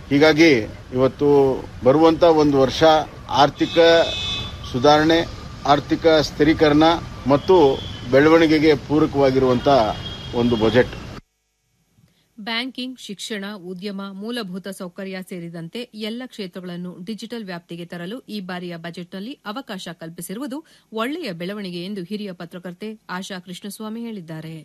ಹೀಗಾಗಿ ಇವತ್ತು ಬರುವಂತ ಒಂದು ವರ್ಷ ಆರ್ಥಿಕ ಸುಧಾರಣೆ ಆರ್ಥಿಕ ಸ್ಥಿರೀಕರಣ ಮತ್ತು ಬೆಳವಣಿಗೆಗೆ ಪೂರಕವಾಗಿರುವಂತ ಒಂದು ಬಜೆಟ್ ಬ್ಯಾಂಕಿಂಗ್ ಶಿಕ್ಷಣ ಉದ್ಯಮ ಮೂಲಭೂತ ಸೌಕರ್ಯ ಸೇರಿದಂತೆ ಎಲ್ಲ ಕ್ಷೇತ್ರಗಳನ್ನು ಡಿಜಿಟಲ್ ವ್ಯಾಪ್ತಿಗೆ ತರಲು ಈ ಬಾರಿಯ ಬಜೆಟ್ನಲ್ಲಿ ಅವಕಾಶ ಕಲ್ಪಿಸಿರುವುದು ಒಳ್ಳೆಯ ಬೆಳವಣಿಗೆ ಎಂದು ಹಿರಿಯ ಪತ್ರಕರ್ತೆ ಆಶಾ ಕೃಷ್ಣಸ್ವಾಮಿ ಹೇಳಿದ್ದಾರೆ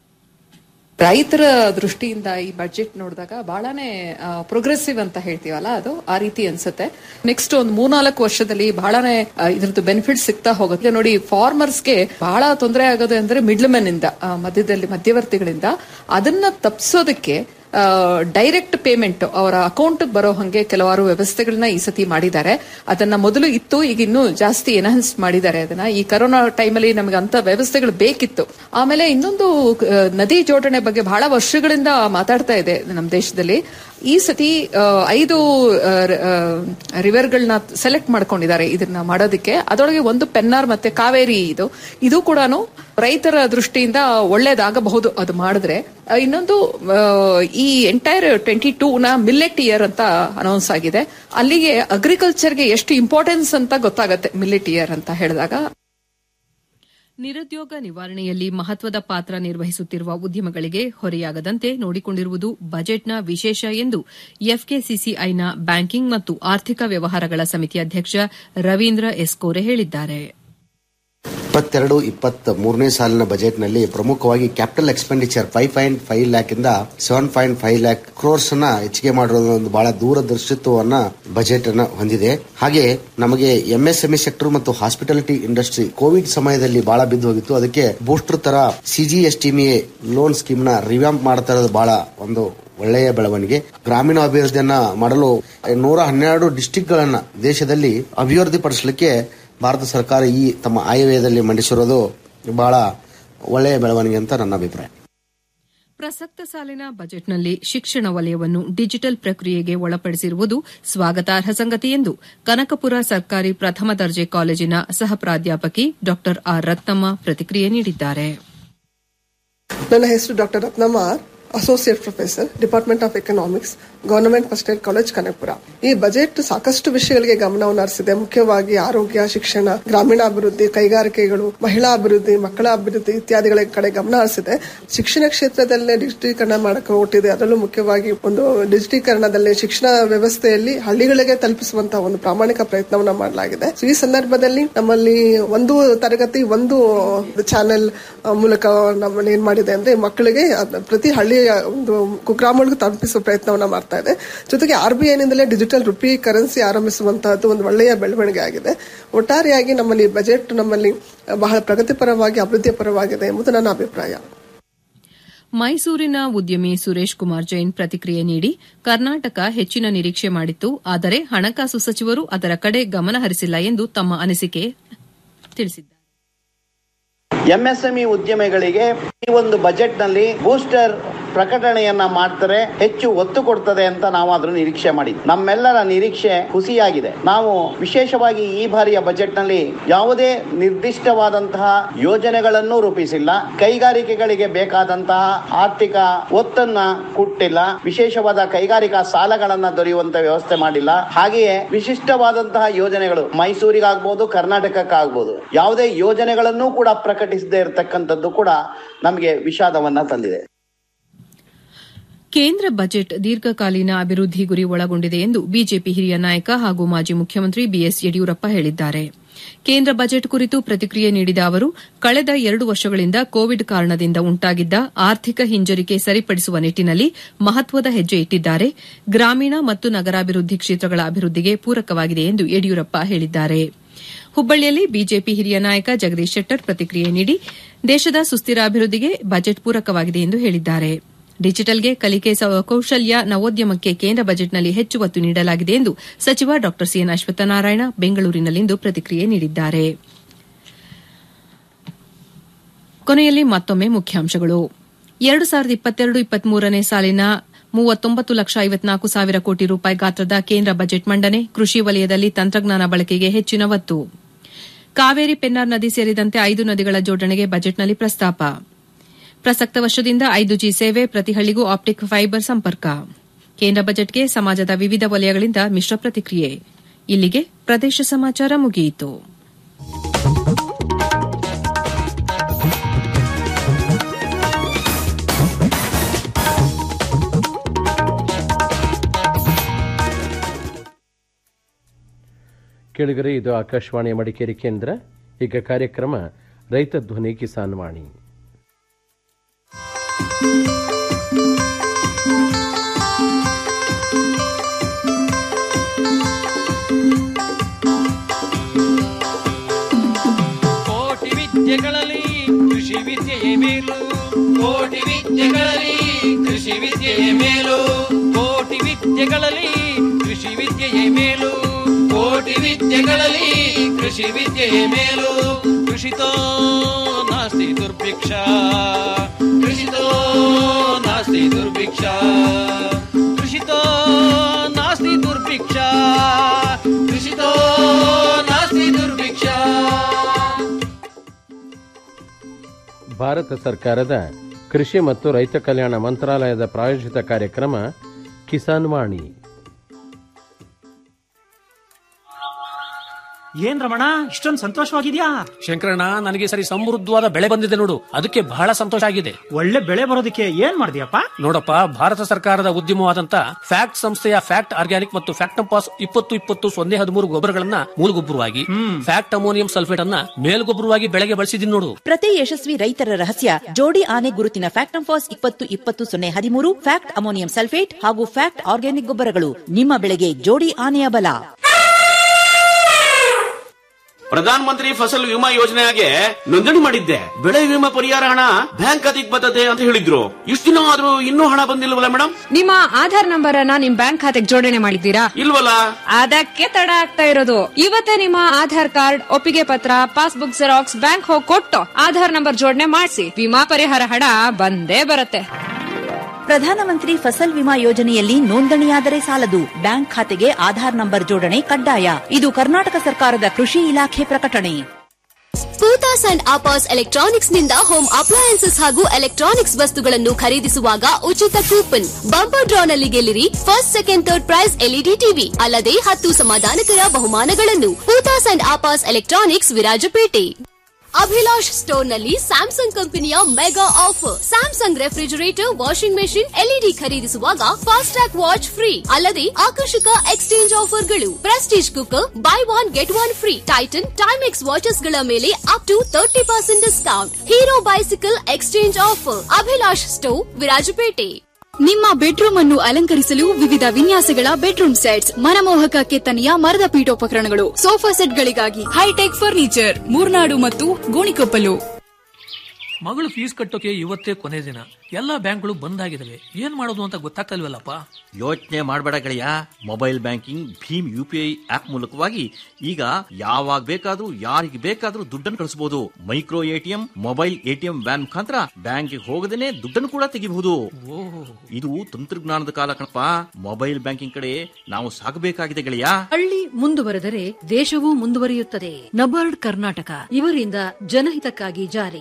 ರೈತರ ದೃಷ್ಟಿಯಿಂದ ಈ ಬಜೆಟ್ ನೋಡಿದಾಗ ಬಹಳನೇ ಪ್ರೋಗ್ರೆಸಿವ್ ಅಂತ ಹೇಳ್ತೀವಲ್ಲ ಅದು ಆ ರೀತಿ ಅನ್ಸುತ್ತೆ ನೆಕ್ಸ್ಟ್ ಒಂದು ಮೂರ್ನಾಲ್ಕು ವರ್ಷದಲ್ಲಿ ಬಹಳನೇ ಆ, ಇದ್ರದ್ದು ಬೆನಿಫಿಟ್ ಸಿಗ್ತಾ ಹೋಗುತ್ತೆ ನೋಡಿ ಫಾರ್ಮರ್ಸ್ಗೆ ಬಹಳ ತೊಂದರೆ ಆಗೋದು ಅಂದ್ರೆ ಮಿಡ್ಲ್ ಮೆನ್ ಇಂದ ಆ, ಮಧ್ಯದಲ್ಲಿ ಮಧ್ಯವರ್ತಿಗಳಿಂದ ಅದನ್ನ ತಪ್ಪಿಸೋದಕ್ಕೆ ಡೈರೆಕ್ಟ್ ಪೇಮೆಂಟ್ ಅವರ ಅಕೌಂಟ್ ಬರೋ ಹಂಗೆ ಕೆಲವಾರು ವ್ಯವಸ್ಥೆಗಳನ್ನ ಈ ಸತಿ ಮಾಡಿದ್ದಾರೆ ಅದನ್ನ ಮೊದಲು ಇತ್ತು ಈಗ ಇನ್ನೂ ಜಾಸ್ತಿ ಎನ್ಹಾನ್ಸ್ ಮಾಡಿದ್ದಾರೆ ಅದನ್ನ ಈ ಕರೋನಾ ಟೈಮಲ್ಲಿ ನಮಗೆ ಅಂತ ವ್ಯವಸ್ಥೆಗಳು ಬೇಕಿತ್ತು ಆಮೇಲೆ ಇನ್ನೊಂದು ಆ, ನದಿ ಜೋಡಣೆ ಬಗ್ಗೆ ಬಹಳ ವರ್ಷಗಳಿಂದ ಮಾತಾಡ್ತಾ ಇದೆ ನಮ್ಮ ದೇಶದಲ್ಲಿ ಈ ಸತಿ ಆ, ಐದು ರಿವರ್ಗಳನ್ನ ಸೆಲೆಕ್ಟ್ ಮಾಡ್ಕೊಂಡಿದ್ದಾರೆ ಇದನ್ನ ಮಾಡೋದಕ್ಕೆ ಅದರೊಳಗೆ ಒಂದು ಪೆನ್ನಾರ್ ಮತ್ತೆ ಕಾವೇರಿ ಇದು ಇದು ಕೂಡ ರೈತರ ದೃಷ್ಟಿಯಿಂದ ಒಳ್ಳೇದಾಗಬಹುದು ಅದು ಮಾಡಿದ್ರೆ ಆ, ಇನ್ನೊಂದು ಆ, ಈ ಎಂಟೈರ್ ಟ್ವೆಂಟಿ ಟೂ ನ ಮಿಲ್ಲೆಟ್ ಇಯರ್ ಅಂತ ಅನೌನ್ಸ್ ಆಗಿದೆ ಅಲ್ಲಿಗೆ ಅಗ್ರಿಕಲ್ಚರ್ಗೆ ಎಷ್ಟು ಇಂಪಾರ್ಟೆನ್ಸ್ ಅಂತ ಗೊತ್ತಾಗತ್ತೆ ಮಿಲ್ಲೆಟ್ ಇಯರ್ ಅಂತ ಹೇಳಿದಾಗ ನಿರುದ್ಯೋಗ ನಿವಾರಣೆಯಲ್ಲಿ ಮಹತ್ವದ ಪಾತ್ರ ನಿರ್ವಹಿಸುತ್ತಿರುವ ಉದ್ಯಮಗಳಿಗೆ ಹೊರೆಯಾಗದಂತೆ ನೋಡಿಕೊಂಡಿರುವುದು ಬಜೆಟ್ನ ವಿಶೇಷ ಎಂದು ಎಫ್ಕೆಸಿಸಿಐನ ಬ್ಯಾಂಕಿಂಗ್ ಮತ್ತು ಆರ್ಥಿಕ ವ್ಯವಹಾರಗಳ ಸಮಿತಿ ಅಧ್ಯಕ್ಷ ರವೀಂದ್ರ ಎಸ್ಕೋರೆ ಹೇಳಿದ್ದಾರೆ ಇಪ್ಪತ್ತೆರಡು ಇಪ್ಪತ್ತ್ ಮೂರನೇ ಸಾಲಿನ ಬಜೆಟ್ನಲ್ಲಿ ಪ್ರಮುಖವಾಗಿ capital expenditure five point five lakh ಇಂದ seven point five lakh crores ಅನ್ನ ಹೆಚ್ಚಿಗೆ ಮಾಡಿರೋದು ಒಂದು ಬಹಳ ದೂರದರ್ಶಿತ್ವವನ್ನ ಬಜೆಟ್ ಅನ್ನ ಹೊಂದಿದೆ ಹಾಗೆ ನಮಗೆ ಎಂಎಸ್ಎಂಇ ಸೆಕ್ಟರ್ ಮತ್ತು ಹಾಸ್ಪಿಟಾಲಿಟಿ ಇಂಡಸ್ಟ್ರಿ ಕೋವಿಡ್ ಸಮಯದಲ್ಲಿ ಬಹಳ ಬಿದ್ದು ಹೋಗಿತ್ತು ಅದಕ್ಕೆ ಬೂಸ್ಟರ್ ತರ ಸಿಜಿಎಸ್ಟಿಮಿಎ ಲೋನ್ ಸ್ಕೀಮ್ ನ ರಿವ್ಯಾಂಪ್ ಮಾಡ್ತಾ ಇರೋದು ಬಹಳ ಒಂದು ಒಳ್ಳೆಯ ಬೆಳವಣಿಗೆ ಗ್ರಾಮೀಣ ಅಭಿವೃದ್ಧಿಯನ್ನ ಮಾಡಲು ನೂರ ಹನ್ನೆರಡು ಡಿಸ್ಟಿಕ್ ಗಳನ್ನ ದೇಶದಲ್ಲಿ ಅಭಿವೃದ್ಧಿ ಪಡಿಸಲಿಕ್ಕೆ ಭಾರತ ಸರ್ಕಾರ ಈ ತಮ್ಮ ಆಯವ್ಯಯದಲ್ಲಿ ಮಂಡಿಸಿರೋದು ಬಹಳ ಒಳ್ಳೆಯ ಬೆಳವಣಿಗೆ ಅಂತ ನನ್ನ ಅಭಿಪ್ರಾಯ ಪ್ರಸಕ್ತ ಸಾಲಿನ ಬಜೆಟ್ನಲ್ಲಿ ಶಿಕ್ಷಣ ವಲಯವನ್ನು ಡಿಜಿಟಲ್ ಪ್ರಕ್ರಿಯೆಗೆ ಒಳಪಡಿಸಿರುವುದು ಸ್ವಾಗತಾರ್ಹ ಸಂಗತಿ ಎಂದು ಕನಕಪುರ ಸರ್ಕಾರಿ ಪ್ರಥಮ ದರ್ಜೆ ಕಾಲೇಜಿನ ಸಹ ಪ್ರಾಧ್ಯಾಪಕಿ ಡಾ ಆರ್ ರತ್ನಮ್ಮ ಪ್ರತಿಕ್ರಿಯೆ ನೀಡಿದ್ದಾರೆ ನನ್ನ ಹೆಸರು doctor Ratnamma associate professor department of economics government first ಏಡ್ ಕಾಲೇಜ್ ಕನಕಪುರ ಈ ಬಜೆಟ್ ಸಾಕಷ್ಟು ವಿಷಯಗಳಿಗೆ ಗಮನವನ್ನು ಹರಿಸಿದೆ ಮುಖ್ಯವಾಗಿ ಆರೋಗ್ಯ ಶಿಕ್ಷಣ ಗ್ರಾಮೀಣಾಭಿವೃದ್ಧಿ ಕೈಗಾರಿಕೆಗಳು ಮಹಿಳಾ ಅಭಿವೃದ್ಧಿ ಮಕ್ಕಳ ಅಭಿವೃದ್ಧಿ ಇತ್ಯಾದಿಗಳ ಕಡೆ ಗಮನ ಹರಿಸಿದೆ ಶಿಕ್ಷಣ ಕ್ಷೇತ್ರದಲ್ಲೇ ಡಿಜಿಟೀಕರಣ ಮಾಡಕ್ಕೆ ಹೊರಟಿದೆ ಅದರಲ್ಲೂ ಮುಖ್ಯವಾಗಿ ಒಂದು ಡಿಜಿಟೀಕರಣದಲ್ಲಿ ಶಿಕ್ಷಣ ವ್ಯವಸ್ಥೆಯಲ್ಲಿ ಹಳ್ಳಿಗಳಿಗೆ ತಲುಪಿಸುವಂತಹ ಒಂದು ಪ್ರಾಮಾಣಿಕ ಪ್ರಯತ್ನವನ್ನ ಮಾಡಲಾಗಿದೆ So, ಈ ಸಂದರ್ಭದಲ್ಲಿ ನಮ್ಮಲ್ಲಿ ಒಂದು ತರಗತಿ ಒಂದು ಚಾನೆಲ್ ಮೂಲಕ ನಮ್ಮಲ್ಲಿ ಏನ್ ಮಾಡಿದೆ ಅಂದ್ರೆ ಮಕ್ಕಳಿಗೆ ಅದ್ನ ಪ್ರತಿ ಹಳ್ಳಿಯ ಒಂದು ಕುಗ್ರಾಮಗಳಿಗೂ ತಲುಪಿಸುವ ಪ್ರಯತ್ನವನ್ನ ಮಾಡ್ತಾ ಇದೆ ಜೊತೆಗೆ ಆರ್ ಬಿ ಐನಿಂದಲೇ ಡಿಜಿಟಲ್ ರುಪಿ ಕರೆನ್ಸಿ ಆರಂಭಿಸುವಂತಹದ್ದು ಒಂದು ಒಳ್ಳೆಯ ಬೆಳವಣಿಗೆ ಆಗಿದೆ ಒಟ್ಟಾರೆಯಾಗಿ ನಮ್ಮಲ್ಲಿ ಬಜೆಟ್ ನಮ್ಮಲ್ಲಿ ಬಹಳ ಪ್ರಗತಿಪರವಾಗಿ ಅಭಿವೃದ್ಧಿ ಪರವಾಗಿದೆ ಎಂಬುದು ನನ್ನ ಅಭಿಪ್ರಾಯ ಮೈಸೂರಿನ ಉದ್ಯಮಿ ಸುರೇಶ್ ಕುಮಾರ್ ಜೈನ್ ಪ್ರತಿಕ್ರಿಯೆ ನೀಡಿ ಕರ್ನಾಟಕ ಹೆಚ್ಚಿನ ನಿರೀಕ್ಷೆ ಮಾಡಿತ್ತು ಆದರೆ ಹಣಕಾಸು ಸಚಿವರು ಅದರ ಕಡೆ ಗಮನ ಹರಿಸಿಲ್ಲ ಎಂದು ತಮ್ಮ ಅನಿಸಿಕೆ ತಿಳಿಸಿದ್ದಾರೆ ಎಂಎಸ್ಎಂಇ ಉದ್ಯಮಿಗಳಿಗೆ ಈ ಒಂದು ಬಜೆಟ್ ನಲ್ಲಿ ಬೂಸ್ಟರ್ ಪ್ರಕಟಣೆಯನ್ನ ಮಾಡ್ತಾರೆ ಹೆಚ್ಚು ಒತ್ತು ಕೊಡ್ತದೆ ಅಂತ ನಾವು ಅದನ್ನು ನಿರೀಕ್ಷೆ ಮಾಡಿದ್ವಿ ನಮ್ಮೆಲ್ಲರ ನಿರೀಕ್ಷೆ ಹುಸಿಯಾಗಿದೆ ನಾವು ವಿಶೇಷವಾಗಿ ಈ ಬಾರಿಯ ಬಜೆಟ್ ನಲ್ಲಿ ಯಾವುದೇ ನಿರ್ದಿಷ್ಟವಾದಂತಹ ಯೋಜನೆಗಳನ್ನು ರೂಪಿಸಿಲ್ಲ ಕೈಗಾರಿಕೆಗಳಿಗೆ ಬೇಕಾದಂತಹ ಆರ್ಥಿಕ ಒತ್ತನ್ನ ಕೊಟ್ಟಿಲ್ಲ ವಿಶೇಷವಾದ ಕೈಗಾರಿಕಾ ಸಾಲಗಳನ್ನ ದೊರೆಯುವಂತ ವ್ಯವಸ್ಥೆ ಮಾಡಿಲ್ಲ ಹಾಗೆಯೇ ವಿಶಿಷ್ಟವಾದಂತಹ ಯೋಜನೆಗಳು ಮೈಸೂರಿಗಾಗ್ಬೋದು ಕರ್ನಾಟಕಕ್ಕಾಗ್ಬೋದು ಯಾವುದೇ ಯೋಜನೆಗಳನ್ನು ಕೂಡ ಪ್ರಕಟಿಸದೇ ಇರತಕ್ಕಂಥದ್ದು ಕೂಡ ನಮಗೆ ವಿಷಾದವನ್ನ ತಂದಿದೆ ಕೇಂದ್ರ ಬಜೆಟ್ ದೀರ್ಘಕಾಲೀನ ಅಭಿವೃದ್ಧಿ ಗುರಿ ಒಳಗೊಂಡಿದೆ ಎಂದು ಬಿಜೆಪಿ ಹಿರಿಯ ನಾಯಕ ಹಾಗೂ ಮಾಜಿ ಮುಖ್ಯಮಂತ್ರಿ ಬಿಎಸ್ ಯಡಿಯೂರಪ್ಪ ಹೇಳಿದ್ದಾರೆ ಕೇಂದ್ರ ಬಜೆಟ್ ಕುರಿತು ಪ್ರತಿಕ್ರಿಯೆ ನೀಡಿದ ಅವರು ಕಳೆದ ಎರಡು ವರ್ಷಗಳಿಂದ ಕೋವಿಡ್ ಕಾರಣದಿಂದ ಉಂಟಾಗಿದ್ದ ಆರ್ಥಿಕ ಹಿಂಜರಿಕೆ ಸರಿಪಡಿಸುವ ನಿಟ್ಟಿನಲ್ಲಿ ಮಹತ್ವದ ಹೆಜ್ಜೆ ಇಟ್ಟಿದ್ದಾರೆ ಗ್ರಾಮೀಣ ಮತ್ತು ನಗರಾಭಿವೃದ್ಧಿ ಕ್ಷೇತ್ರಗಳ ಅಭಿವೃದ್ಧಿಗೆ ಪೂರಕವಾಗಿದೆ ಎಂದು ಯಡಿಯೂರಪ್ಪ ಹೇಳಿದ್ದಾರೆ ಹುಬ್ಬಳ್ಳಿಯಲ್ಲಿ ಬಿಜೆಪಿ ಹಿರಿಯ ನಾಯಕ ಜಗದೀಶ್ ಶೆಟ್ಟರ್ ಪ್ರತಿಕ್ರಿಯೆ ನೀಡಿ ದೇಶದ ಸುಸ್ಥಿರ ಅಭಿವೃದ್ಧಿಗೆ ಬಜೆಟ್ ಪೂರಕವಾಗಿದೆ ಎಂದು ಹೇಳಿದ್ದಾರೆ ಡಿಜಿಟಲ್ಗೆ ಕಲಿಕೆ ಸ- ಕೌಶಲ್ಯ ನವೋದ್ಯಮಕ್ಕೆ ಕೇಂದ್ರ ಬಜೆಟ್ನಲ್ಲಿ ಹೆಚ್ಚು ಒತ್ತು ನೀಡಲಾಗಿದೆ ಎಂದು ಸಚಿವ ಡಾ ಸಿಎನ್ ಅಶ್ವತ್ಥನಾರಾಯಣ ಬೆಂಗಳೂರಿನಲ್ಲಿಂದು ಪ್ರತಿಕ್ರಿಯೆ ನೀಡಿದ್ದಾರೆ ಕೊನೆಯಲ್ಲಿ ಮತ್ತೊಮ್ಮೆ ಮುಖ್ಯಾಂಶಗಳು ಎರಡು ಸಾವಿರದ ಇಪ್ಪತ್ತೆರಡು ಇಪ್ಪತ್ಮೂರನೇ ಸಾಲಿನ ಮೂವತ್ತೊಂಬತ್ತು ಲಕ್ಷ ಐವತ್ನಾಲ್ಕು ಸಾವಿರ ಕೋಟಿ ರೂಪಾಯಿ ಗಾತ್ರದ ಕೇಂದ್ರ ಬಜೆಟ್ ಮಂಡನೆ ಕೃಷಿ ವಲಯದಲ್ಲಿ ತಂತ್ರಜ್ಞಾನ ಬಳಕೆಗೆ ಹೆಚ್ಚಿನ ಒತ್ತು ಕಾವೇರಿ ಪೆನ್ನಾರ್ ನದಿ ಸೇರಿದಂತೆ ಐದು ನದಿಗಳ ಜೋಡಣೆಗೆ ಬಜೆಟ್ನಲ್ಲಿ ಪ್ರಸ್ತಾಪ ಪ್ರಸಕ್ತ ವರ್ಷದಿಂದ ಐದು ಜಿ ಸೇವೆ ಪ್ರತಿ ಹಳ್ಳಿಗೂ ಆಪ್ಟಿಕ್ ಫೈಬರ್ ಸಂಪರ್ಕ ಕೇಂದ್ರ ಬಜೆಟ್ಗೆ ಸಮಾಜದ ವಿವಿಧ ವಲಯಗಳಿಂದ ಮಿಶ್ರ ಪ್ರತಿಕ್ರಿಯೆ ಇಲ್ಲಿಗೆ ಪ್ರದೇಶ ಸಮಾಚಾರ ಮುಗಿಯಿತು ಕೇಳಿದರೆ ಇದು ಆಕಾಶವಾಣಿಯ ಮಡಿಕೇರಿ ಕೇಂದ್ರ ಈಗ ಕಾರ್ಯಕ್ರಮ ರೈತ ಧ್ವನಿ ಕಿಸಾನ್ ವಾಣಿ ಕೋಟಿ ವಿದ್ಯೆಗಳಲ್ಲಿ ಕೃಷಿ ವಿದ್ಯೆಯೇ ಮೇಲು ಕೋಟಿ ವಿದ್ಯೆಗಳಲ್ಲಿ ಕೃಷಿ ವಿದ್ಯೆಯೇ ಮೇಲು ಕೋಟಿ ವಿದ್ಯೆಗಳಲ್ಲಿ ಕೃಷಿ ವಿದ್ಯೆಯೇ ಮೇಲು ಕೋಟಿ ವಿದ್ಯೆಗಳಲ್ಲಿ ಕೃಷಿ ವಿದ್ಯೆಯೇ ಮೇಲು ಕೃಷಿತೋ ನಾಸ್ತಿ ದುರ್ಭಿಕ್ಷ ಕೃಷಿತೋ ನಾಸ್ತಿ ದುರ್ಭಿಕ್ಷ ಕೃಷಿತೋ ನಾಸ್ತಿ ದುರ್ಭಿಕ್ಷ ಕೃಷಿತೋ ನಾಸ್ತಿ ದುರ್ಭಿಕ್ಷ ಭಾರತ ಸರ್ಕಾರದ ಕೃಷಿ ಮತ್ತು ರೈತ ಕಲ್ಯಾಣ ಮಂತ್ರಾಲಯದ ಪ್ರಾಯೋಜಿತ ಕಾರ್ಯಕ್ರಮ ಕಿಸಾನ್ ವಾಣಿ ಏನ್ ರಮಣ ಇಷ್ಟೊಂದು ಸಂತೋಷವಾಗಿದ್ಯಾ ಶಂಕರಣ್ಣ ನನಗೆ ಈ ಸರಿ ಸಮೃದ್ಧವಾದ ಬೆಳೆ ಬಂದಿದೆ ನೋಡು ಅದಕ್ಕೆ ಬಹಳ ಸಂತೋಷ ಆಗಿದೆ ಒಳ್ಳೆ ಬೆಳೆ ಬರೋದಕ್ಕೆ ಏನ್ ಮಾಡಿದ್ಯಪ್ಪ ನೋಡಪ್ಪ ಭಾರತ ಸರ್ಕಾರದ ಉದ್ಯಮವಾದಂತ ಫ್ಯಾಕ್ಟ್ ಸಂಸ್ಥೆಯ ಫ್ಯಾಕ್ಟ್ ಆರ್ಗ್ಯಾನಿಕ್ ಮತ್ತು ಫ್ಯಾಕ್ಟಂಪಾಸ್ ಇಪ್ಪತ್ತು ಇಪ್ಪತ್ತು ಸೊನ್ನೆ ಹದಿಮೂರು ಗೊಬ್ಬರಗಳನ್ನ ಮೂಲಗೊಬ್ಬರವಾಗಿ ಫ್ಯಾಕ್ಟ್ ಅಮೋನಿಯಂ ಸಲ್ಫೇಟ್ ಅನ್ನ ಮೇಲ್ಗೊಬ್ಬರವಾಗಿ ಬೆಳೆಗೆ ಬಳಸಿದೀನಿ ನೋಡು ಪ್ರತಿ ಯಶಸ್ವಿ ರೈತರ ರಹಸ್ಯ ಜೋಡಿ ಆನೆ ಗುರುತಿನ ಫ್ಯಾಕ್ಟ್ ಫಾಸ್ ಇಪ್ಪತ್ತು ಇಪ್ಪತ್ತು ಸೊನ್ನೆ ಹದಿಮೂರು ಫ್ಯಾಕ್ಟ್ ಅಮೋನಿಯಂ ಸಲ್ಫೇಟ್ ಹಾಗೂ ಫ್ಯಾಕ್ಟ್ ಆರ್ಗ್ಯಾನಿಕ್ ಗೊಬ್ಬರಗಳು ನಿಮ್ಮ ಬೆಳೆಗೆ ಜೋಡಿ ಆನೆಯ ಬಲ ಪ್ರಧಾನ ಮಂತ್ರಿ ಫಸಲ್ ವಿಮಾ ಯೋಜನೆಗೆ ನೋಂದಣಿ ಮಾಡಿದ್ದೆ ಬೆಳೆ ವಿಮಾ ಪರಿಹಾರ ಹಣ ಬ್ಯಾಂಕ್ ಖಾತೆಗೆ ಬರ್ತದೆ ಅಂತ ಹೇಳಿದ್ರು ಇಷ್ಟು ದಿನ ಆದ್ರೂ ಇನ್ನೂ ಹಣ ಬಂದಿಲ್ವಲ್ಲ ಮೇಡಮ್ ನಿಮ್ಮ ಆಧಾರ್ ನಂಬರ್ ಅನ್ನ ನಿಮ್ ಬ್ಯಾಂಕ್ ಖಾತೆಗೆ ಜೋಡಣೆ ಮಾಡಿದ್ದೀರಾ ಇಲ್ವಲ್ಲ ಅದಕ್ಕೆ ತಡ ಆಗ್ತಾ ಇರೋದು ಇವತ್ತೇ ನಿಮ್ಮ ಆಧಾರ್ ಕಾರ್ಡ್ ಒಪ್ಪಿಗೆ ಪತ್ರ ಪಾಸ್ಬುಕ್ ಜೆರಾಕ್ಸ್ ಬ್ಯಾಂಕ್ ಹೋಗಿ ಕೊಟ್ಟು ಆಧಾರ್ ನಂಬರ್ ಜೋಡಣೆ ಮಾಡಿಸಿ ವಿಮಾ ಪರಿಹಾರ ಹಣ ಬಂದೇ ಬರುತ್ತೆ ಪ್ರಧಾನಮಂತ್ರಿ ಫಸಲ್ ವಿಮಾ ಯೋಜನೆಯಲ್ಲಿ ನೋಂದಣಿಯಾದರೆ ಸಾಲದು ಬ್ಯಾಂಕ್ ಖಾತೆಗೆ ಆಧಾರ್ ನಂಬರ್ ಜೋಡಣೆ ಕಡ್ಡಾಯ ಇದು ಕರ್ನಾಟಕ ಸರ್ಕಾರದ ಕೃಷಿ ಇಲಾಖೆ ಪ್ರಕಟಣೆ ಪೂತಾಸ್ ಅಂಡ್ ಆಪಾಸ್ ಎಲೆಕ್ಟ್ರಾನಿಕ್ಸ್ ನಿಂದ ಹೋಮ್ ಅಪ್ಲಯನ್ಸಸ್ ಹಾಗೂ ಎಲೆಕ್ಟ್ರಾನಿಕ್ಸ್ ವಸ್ತುಗಳನ್ನು ಖರೀದಿಸುವಾಗ ಉಚಿತ ಕೂಪನ್ ಬಂಪರ್ ಡ್ರಾ ನಲ್ಲಿ ಗೆಲ್ಲಿರಿ first second third prize LED TV ಅಲ್ಲದೆ ಹತ್ತು ಸಮಾಧಾನಕರ ಬಹುಮಾನಗಳನ್ನು Poothas and ಆಪಾಸ್ electronics Virajpet Abhilash store ನಲ್ಲಿ ಸ್ಯಾಮ್ಸಂಗ್ ಕಂಪನಿಯ mega offer Samsung refrigerator washing machine LED ಖರೀದಿಸುವಾಗ ಫಾಸ್ಟ್ ಟ್ರ್ಯಾಕ್ ವಾಚ್ ಫ್ರೀ ಅಲ್ಲದೆ ಆಕರ್ಷಕ ಎಕ್ಸ್ಚೇಂಜ್ ಆಫರ್ಗಳು Prestige cooker buy one get one free Titan Timex watches ಗಳ ಮೇಲೆ up to thirty percent discount Hero bicycle exchange offer Abhilash store Virajpet ನಿಮ್ಮ bedroom ಅನ್ನು ಅಲಂಕರಿಸಲು ವಿವಿಧ ವಿನ್ಯಾಸಗಳ ಬೆಡ್ರೂಮ್ ಸೆಟ್ಸ್ ಮನಮೋಹಕ ಕೆತ್ತನೆಯ ಮರದ ಪೀಠೋಪಕರಣಗಳು ಸೋಫಾ ಸೆಟ್ಗಳಿಗಾಗಿ ಹೈಟೆಕ್ ಫರ್ನಿಚರ್ ಮೂರ್ನಾಡು ಮತ್ತು ಗೋಣಿಕೊಪ್ಪಲು ಮಗಳು ಫೀಸ್ ಕಟ್ಟೋಕೆ ಇವತ್ತೇ ಕೊನೆ ದಿನ ಎಲ್ಲಾ ಬ್ಯಾಂಕ್ಗಳು ಬಂದ್ ಆಗಿದಾವೆ ಏನ್ ಮಾಡೋದು ಅಂತ ಗೊತ್ತಾಗ್ತಲ್ವಲ್ಲಪ್ಪ ಯೋಚನೆ ಮಾಡಬೇಡ ಗೆಳೆಯ ಮೊಬೈಲ್ ಬ್ಯಾಂಕಿಂಗ್ ಭೀಮ್ ಯು ಪಿ ಐ ಆಪ್ ಮೂಲಕವಾಗಿ ಈಗ ಯಾವಾಗ ಬೇಕಾದ್ರೂ ಯಾರಿಗೆ ಬೇಕಾದ್ರೂ ದುಡ್ಡನ್ನು ಕಳಿಸಬಹುದು micro ATM mobile ATM van ಮುಖಾಂತರ ಬ್ಯಾಂಕ್ಗೆ ಹೋಗದೇನೆ ದುಡ್ಡನ್ನು ಕೂಡ ತೆಗಿಬಹುದು ಇದು ತಂತ್ರಜ್ಞಾನದ ಕಾಲ ಕಣಪ್ಪ ಮೊಬೈಲ್ ಬ್ಯಾಂಕಿಂಗ್ ಕಡೆ ನಾವು ಸಾಗಬೇಕಾಗಿದೆ ಗೆಳೆಯ ಹಳ್ಳಿ ಮುಂದುವರೆದರೆ ದೇಶವೂ ಮುಂದುವರಿಯುತ್ತದೆ ನಬಾರ್ಡ್ ಕರ್ನಾಟಕ ಇವರಿಂದ ಜನಹಿತಕ್ಕಾಗಿ ಜಾರಿ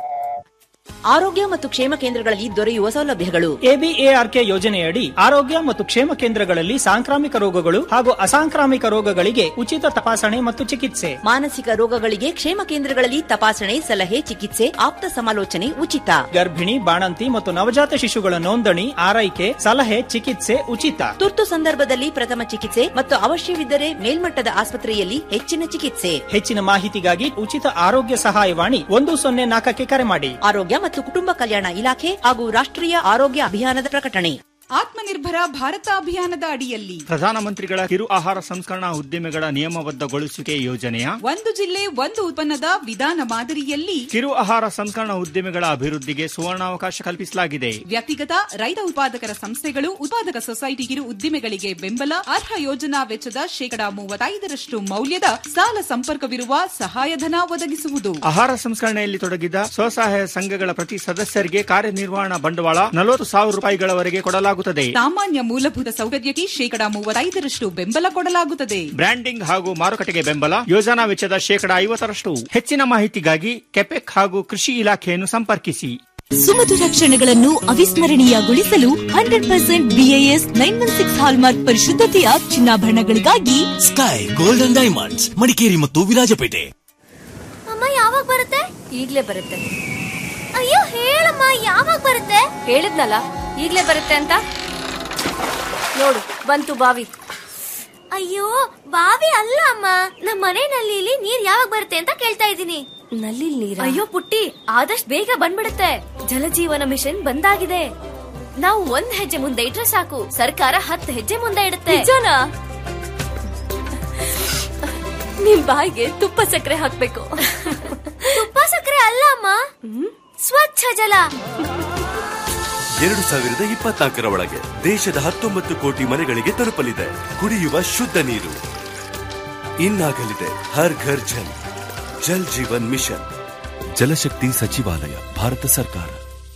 ಆರೋಗ್ಯ ಮತ್ತು ಕ್ಷೇಮ ಕೇಂದ್ರಗಳಲ್ಲಿ ದೊರೆಯುವ ಸೌಲಭ್ಯಗಳು ಎಬಿಎಆರ್ಕೆ ಯೋಜನೆಯಡಿ ಆರೋಗ್ಯ ಮತ್ತು ಕ್ಷೇಮ ಕೇಂದ್ರಗಳಲ್ಲಿ ಸಾಂಕ್ರಾಮಿಕ ರೋಗಗಳು ಹಾಗೂ ಅಸಾಂಕ್ರಾಮಿಕ ರೋಗಗಳಿಗೆ ಉಚಿತ ತಪಾಸಣೆ ಮತ್ತು ಚಿಕಿತ್ಸೆ ಮಾನಸಿಕ ರೋಗಗಳಿಗೆ ಕ್ಷೇಮ ಕೇಂದ್ರಗಳಲ್ಲಿ ತಪಾಸಣೆ ಸಲಹೆ ಚಿಕಿತ್ಸೆ ಆಪ್ತ ಸಮಾಲೋಚನೆ ಉಚಿತ ಗರ್ಭಿಣಿ ಬಾಣಂತಿ ಮತ್ತು ನವಜಾತ ಶಿಶುಗಳ ನೋಂದಣಿ ಆರೈಕೆ ಸಲಹೆ ಚಿಕಿತ್ಸೆ ಉಚಿತ ತುರ್ತು ಸಂದರ್ಭದಲ್ಲಿ ಪ್ರಥಮ ಚಿಕಿತ್ಸೆ ಮತ್ತು ಅವಶ್ಯವಿದ್ದರೆ ಮೇಲ್ಮಟ್ಟದ ಆಸ್ಪತ್ರೆಯಲ್ಲಿ ಹೆಚ್ಚಿನ ಚಿಕಿತ್ಸೆ ಹೆಚ್ಚಿನ ಮಾಹಿತಿಗಾಗಿ ಉಚಿತ ಆರೋಗ್ಯ ಸಹಾಯವಾಣಿ ಒಂದು ಸೊನ್ನೆ ನಾಲ್ಕಕ್ಕೆ ಕರೆ ಮಾಡಿ ಆರೋಗ್ಯ ಮತ್ತು ಕುಟುಂಬ ಕಲ್ಯಾಣ ಇಲಾಖೆ ಹಾಗೂ ರಾಷ್ಟ್ರೀಯ ಆರೋಗ್ಯ ಅಭಿಯಾನದ ಪ್ರಕಟಣೆ ಆತ್ಮನಿರ್ಭರ ಭಾರತ ಅಭಿಯಾನದ ಅಡಿಯಲ್ಲಿ ಪ್ರಧಾನಮಂತ್ರಿಗಳ ಕಿರು ಆಹಾರ ಸಂಸ್ಕರಣಾ ಉದ್ದಿಮೆಗಳ ನಿಯಮಬದ್ಧಗೊಳಿಸುವಿಕೆ ಯೋಜನೆಯ ಒಂದು ಜಿಲ್ಲೆ ಒಂದು ಉತ್ಪನ್ನದ ವಿಧಾನ ಮಾದರಿಯಲ್ಲಿ ಕಿರು ಆಹಾರ ಸಂಸ್ಕರಣಾ ಉದ್ದಿಮೆಗಳ ಅಭಿವೃದ್ಧಿಗೆ ಸುವರ್ಣಾವಕಾಶ ಕಲ್ಪಿಸಲಾಗಿದೆ ವ್ಯಕ್ತಿಗತ ರೈತ ಉತ್ಪಾದಕರ ಸಂಸ್ಥೆಗಳು ಉತ್ಪಾದಕ ಸೊಸೈಟಿ ಕಿರು ಉದ್ದಿಮೆಗಳಿಗೆ ಬೆಂಬಲ ಅರ್ಹ ಯೋಜನಾ ವೆಚ್ಚದ ಶೇಕಡಾ ಮೂವತ್ತೈದರಷ್ಟು ಮೌಲ್ಯದ ಸಾಲ ಸಂಪರ್ಕವಿರುವ ಸಹಾಯಧನ ಒದಗಿಸುವುದು ಆಹಾರ ಸಂಸ್ಕರಣೆಯಲ್ಲಿ ತೊಡಗಿದ ಸ್ವಸಹಾಯ ಸಂಘಗಳ ಪ್ರತಿ ಸದಸ್ಯರಿಗೆ ಕಾರ್ಯನಿರ್ವಹಣಾ ಬಂಡವಾಳ ನಲವತ್ತು ಸಾವಿರ ರೂಪಾಯಿಗಳವರೆಗೆ ಕೊಡಲಾಗುತ್ತದೆ ಸಾಮಾನ್ಯ ಮೂಲಭೂತ ಸೌಕರ್ಯಕ್ಕೆ ಶೇಕಡಾ ಮೂವತ್ತೈದರಷ್ಟು ಬೆಂಬಲ ಕೊಡಲಾಗುತ್ತದೆ ಬ್ರ್ಯಾಂಡಿಂಗ್ ಹಾಗೂ ಮಾರುಕಟ್ಟೆಗೆ ಬೆಂಬಲ ಯೋಜನಾ ವೆಚ್ಚದ ಶೇಕಡಾ ಐವತ್ತರಷ್ಟು ಹೆಚ್ಚಿನ ಮಾಹಿತಿಗಾಗಿ ಕೆಪೆಕ್ ಹಾಗೂ ಕೃಷಿ ಇಲಾಖೆಯನ್ನು ಸಂಪರ್ಕಿಸಿ ಸುಮಧುರ ಕ್ಷಣಗಳನ್ನು ಅವಿಸ್ಮರಣೀಯಗೊಳಿಸಲು hundred percent BIS nine one six hallmark ಪರಿಶುದ್ಧತೆಯ ಚಿನ್ನಾಭರಣಗಳಿಗಾಗಿ ಸ್ಕೈ ಗೋಲ್ಡನ್ ಡೈಮಂಡ್ಸ್ ಮಡಿಕೇರಿ ಮತ್ತು ವಿರಾಜಪೇಟೆ ಅಮ್ಮ ಯಾವಾಗ ಬರುತ್ತೆ ಈಗ್ಲೇ ಬರುತ್ತೆ ಅಯ್ಯೋ ಹೇಳಮ್ಮ ಯಾವಾಗ ಬರುತ್ತೆ ಹೇಳಿದ್ನಲ್ಲ ಈಗ್ಲೇ ಬರುತ್ತೆ ಅಂತ ನೋಡು ಬಂತು ಬಾವಿ ಅಯ್ಯೋ ಬಾವಿ ಅಲ್ಲ ಅಮ್ಮ ನಮ್ಮ ಮನೆ ನಲ್ಲಿಲಿ ನೀರ್ ಯಾವಾಗ ಬರುತ್ತೆ ಅಂತ ಕೇಳ್ತಾ ಇದ್ದೀನಿ ನಲ್ಲಿ ನೀರ್ ಅಯ್ಯೋ ಪುಟ್ಟಿ ಆದಷ್ಟು ಬೇಗ ಬಂದ್ಬಿಡುತ್ತೆ ಜಲಜೀವನ ಮಿಷನ್ ಬಂದಾಗಿದೆ ನಾವು ಒಂದ್ ಹೆಜ್ಜೆ ಮುಂದೆ ಇಟ್ರೆ ಸಾಕು ಸರ್ಕಾರ ಹತ್ತು ಹೆಜ್ಜೆ ಮುಂದೆ ಇಡುತ್ತೆ ನಿಜನಾ ನಿಮ್ ಬಾಯಿಗೆ ತುಪ್ಪ ಸಕ್ಕರೆ ಹಾಕ್ಬೇಕು ತುಪ್ಪ ಸಕ್ಕರೆ ಅಲ್ಲ ಅಮ್ಮ ಸ್ವಚ್ಛ ಜಲ ಎರಡು ಸಾವಿರದ ಇಪ್ಪತ್ನಾಲ್ಕರ ಒಳಗೆ ದೇಶದ ಹತ್ತೊಂಬತ್ತು ಕೋಟಿ ಮನೆಗಳಿಗೆ ತಲುಪಲಿದೆ ಕುಡಿಯುವ ಶುದ್ಧ ನೀರು ಇನ್ನಾಗಲಿದೆ ಹರ್ ಘರ್ ಜಲ್ ಜಲ್ ಜೀವನ್ ಮಿಷನ್ ಜಲಶಕ್ತಿ ಸಚಿವಾಲಯ ಭಾರತ ಸರ್ಕಾರ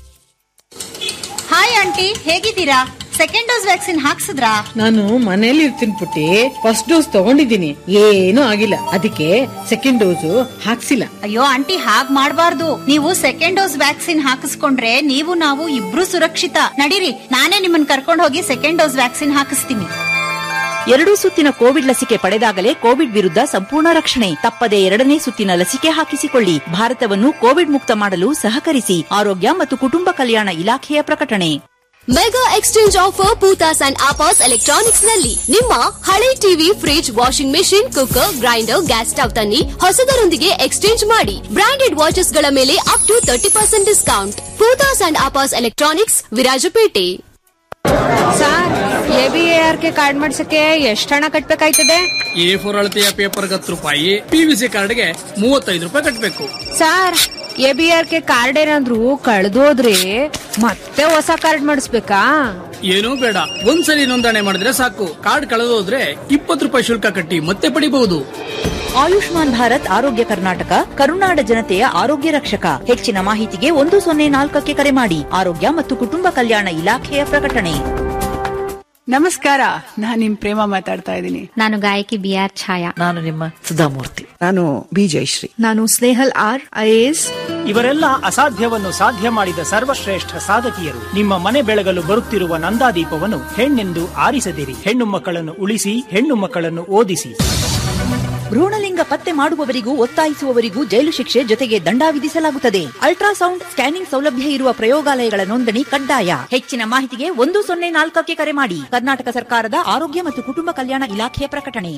ಹಾಯ್ ಆಂಟಿ ಹೇಗಿದ್ದೀರಾ ಸೆಕೆಂಡ್ ಡೋಸ್ ವ್ಯಾಕ್ಸಿನ್ ಹಾಕ್ಸಿದ್ರಾ ನಾನು ಮನೇಲಿ ಇರ್ತೀನಿ ಪುಟ್ಟಿ ಫಸ್ಟ್ ಡೋಸ್ ತಗೊಂಡಿದ್ದೀನಿ ಏನೂ ಆಗಿಲ್ಲ ಅದಕ್ಕೆ ಸೆಕೆಂಡ್ ಡೋಸು ಹಾಕ್ಸಿಲ್ಲ ಅಯ್ಯೋ ಆಂಟಿ ಹಾಗ್ ಮಾಡ್ಬಾರ್ದು ನೀವು ಸೆಕೆಂಡ್ ಡೋಸ್ ವ್ಯಾಕ್ಸಿನ್ ಹಾಕಿಸ್ಕೊಂಡ್ರೆ ನೀವು ನಾವು ಇಬ್ರು ಸುರಕ್ಷಿತ ನಡೀರಿ ನಾನೇ ನಿಮ್ಮನ್ನ ಕರ್ಕೊಂಡು ಹೋಗಿ ಸೆಕೆಂಡ್ ಡೋಸ್ ವ್ಯಾಕ್ಸಿನ್ ಹಾಕಿಸ್ತೀನಿ ಎರಡೂ ಸುತ್ತಿನ ಕೋವಿಡ್ ಲಸಿಕೆ ಪಡೆದಾಗಲೇ ಕೋವಿಡ್ ವಿರುದ್ಧ ಸಂಪೂರ್ಣ ರಕ್ಷಣೆ ತಪ್ಪದೆ ಎರಡನೇ ಸುತ್ತಿನ ಲಸಿಕೆ ಹಾಕಿಸಿಕೊಳ್ಳಿ ಭಾರತವನ್ನು ಕೋವಿಡ್ ಮುಕ್ತ ಮಾಡಲು ಸಹಕರಿಸಿ ಆರೋಗ್ಯ ಮತ್ತು ಕುಟುಂಬ ಕಲ್ಯಾಣ ಇಲಾಖೆಯ ಪ್ರಕಟಣೆ mega exchange offer Poothas and ಆಪಾಸ್ electronics ನಲ್ಲಿ ನಿಮ್ಮ ಹಳೆ TV fridge washing machine cooker grinder gas stove ತನ್ನಿ ಹೊಸದರೊಂದಿಗೆ ಎಕ್ಸ್ಚೇಂಜ್ ಮಾಡಿ ಬ್ರಾಂಡೆಡ್ ವಾಚಸ್ ಗಳ ಮೇಲೆ up to thirty percent discount Poothas and ಆಪಾಸ್ electronics Virajpet sir ABAR K card ಮಾಡ್ಸಕ್ಕೆ ಎಷ್ಟು ಹಣ ಕಟ್ಬೇಕಾಯ್ತದೆ ಎ ಫೋರ್ ಅಳತೆಯ ಪೇಪರ್ಗೆ ಹತ್ತು ರೂಪಾಯಿ ಪಿವಿಸಿ ಕಾರ್ಡ್ಗೆ ಮೂವತ್ತೈದು ರೂಪಾಯಿ ಕಟ್ಟಬೇಕು ಸರ್ ಎಬಿಆರ್ ಕೆ ಕಾರ್ಡ್ ಏನಾದ್ರು ಕಳ್ದೋದ್ರೆ ಮತ್ತೆ ಹೊಸ ಕಾರ್ಡ್ ಮಾಡಿಸ್ಬೇಕಾ ಏನೂ ಬೇಡ ಒಂದ್ಸಲಿ ನೋಂದಣಿ ಮಾಡಿದ್ರೆ ಸಾಕು ಕಾರ್ಡ್ ಕಳೆದೋದ್ರೆ ಇಪ್ಪತ್ತು ರೂಪಾಯಿ ಶುಲ್ಕ ಕಟ್ಟಿ ಮತ್ತೆ ಪಡಿಬಹುದು ಆಯುಷ್ಮಾನ್ ಭಾರತ್ ಆರೋಗ್ಯ ಕರ್ನಾಟಕ ಕರುನಾಡ ಜನತೆಯ ಆರೋಗ್ಯ ರಕ್ಷಕ ಹೆಚ್ಚಿನ ಮಾಹಿತಿಗೆ ಒಂದು ಸೊನ್ನೆ ನಾಲ್ಕಕ್ಕೆ ಕರೆ ಮಾಡಿ ಆರೋಗ್ಯ ಮತ್ತು ಕುಟುಂಬ ಕಲ್ಯಾಣ ಇಲಾಖೆಯ ಪ್ರಕಟಣೆ ನಮಸ್ಕಾರ ನಾನ್ ನಿಮ್ ಪ್ರೇಮ ಮಾತಾಡ್ತಾ ಇದ್ದೀನಿ ನಾನು ಗಾಯಕಿ ಬಿ ಆರ್ ಛಾಯಾ ನಾನು ನಿಮ್ಮ ಸುಧಾಮೂರ್ತಿ ನಾನು ಬಿ ಜಯಶ್ರೀ ನಾನು ಸ್ನೇಹಲ್ ಆರ್ ಐಎಎಸ್ ಇವರೆಲ್ಲ ಅಸಾಧ್ಯವನ್ನು ಸಾಧ್ಯ ಮಾಡಿದ ಸರ್ವಶ್ರೇಷ್ಠ ಸಾಧಕಿಯರು ನಿಮ್ಮ ಮನೆ ಬೆಳಗಲು ಬರುತ್ತಿರುವ ನಂದಾದೀಪವನ್ನು ಹೆಣ್ಣೆಂದು ಆರಿಸದಿರಿ ಹೆಣ್ಣು ಮಕ್ಕಳನ್ನು ಉಳಿಸಿ ಹೆಣ್ಣು ಮಕ್ಕಳನ್ನು ಓದಿಸಿ ಭ್ರೂಣಲಿಂಗ ಪತ್ತೆ ಮಾಡುವವರಿಗೂ ಒತ್ತಾಯಿಸುವವರಿಗೂ ಜೈಲು ಶಿಕ್ಷೆ ಜೊತೆಗೆ ದಂಡ ವಿಧಿಸಲಾಗುತ್ತದೆ ಅಲ್ಟ್ರಾಸೌಂಡ್ ಸ್ಕ್ಯಾನಿಂಗ್ ಸೌಲಭ್ಯ ಇರುವ ಪ್ರಯೋಗಾಲಯಗಳ ನೋಂದಣಿ ಕಡ್ಡಾಯ ಹೆಚ್ಚಿನ ಮಾಹಿತಿಗೆ ಒಂದು ಸೊನ್ನೆ ನಾಲ್ಕಕ್ಕೆ ಕರೆ ಮಾಡಿ ಕರ್ನಾಟಕ ಸರ್ಕಾರದ ಆರೋಗ್ಯ ಮತ್ತು ಕುಟುಂಬ ಕಲ್ಯಾಣ ಇಲಾಖೆಯ ಪ್ರಕಟಣೆ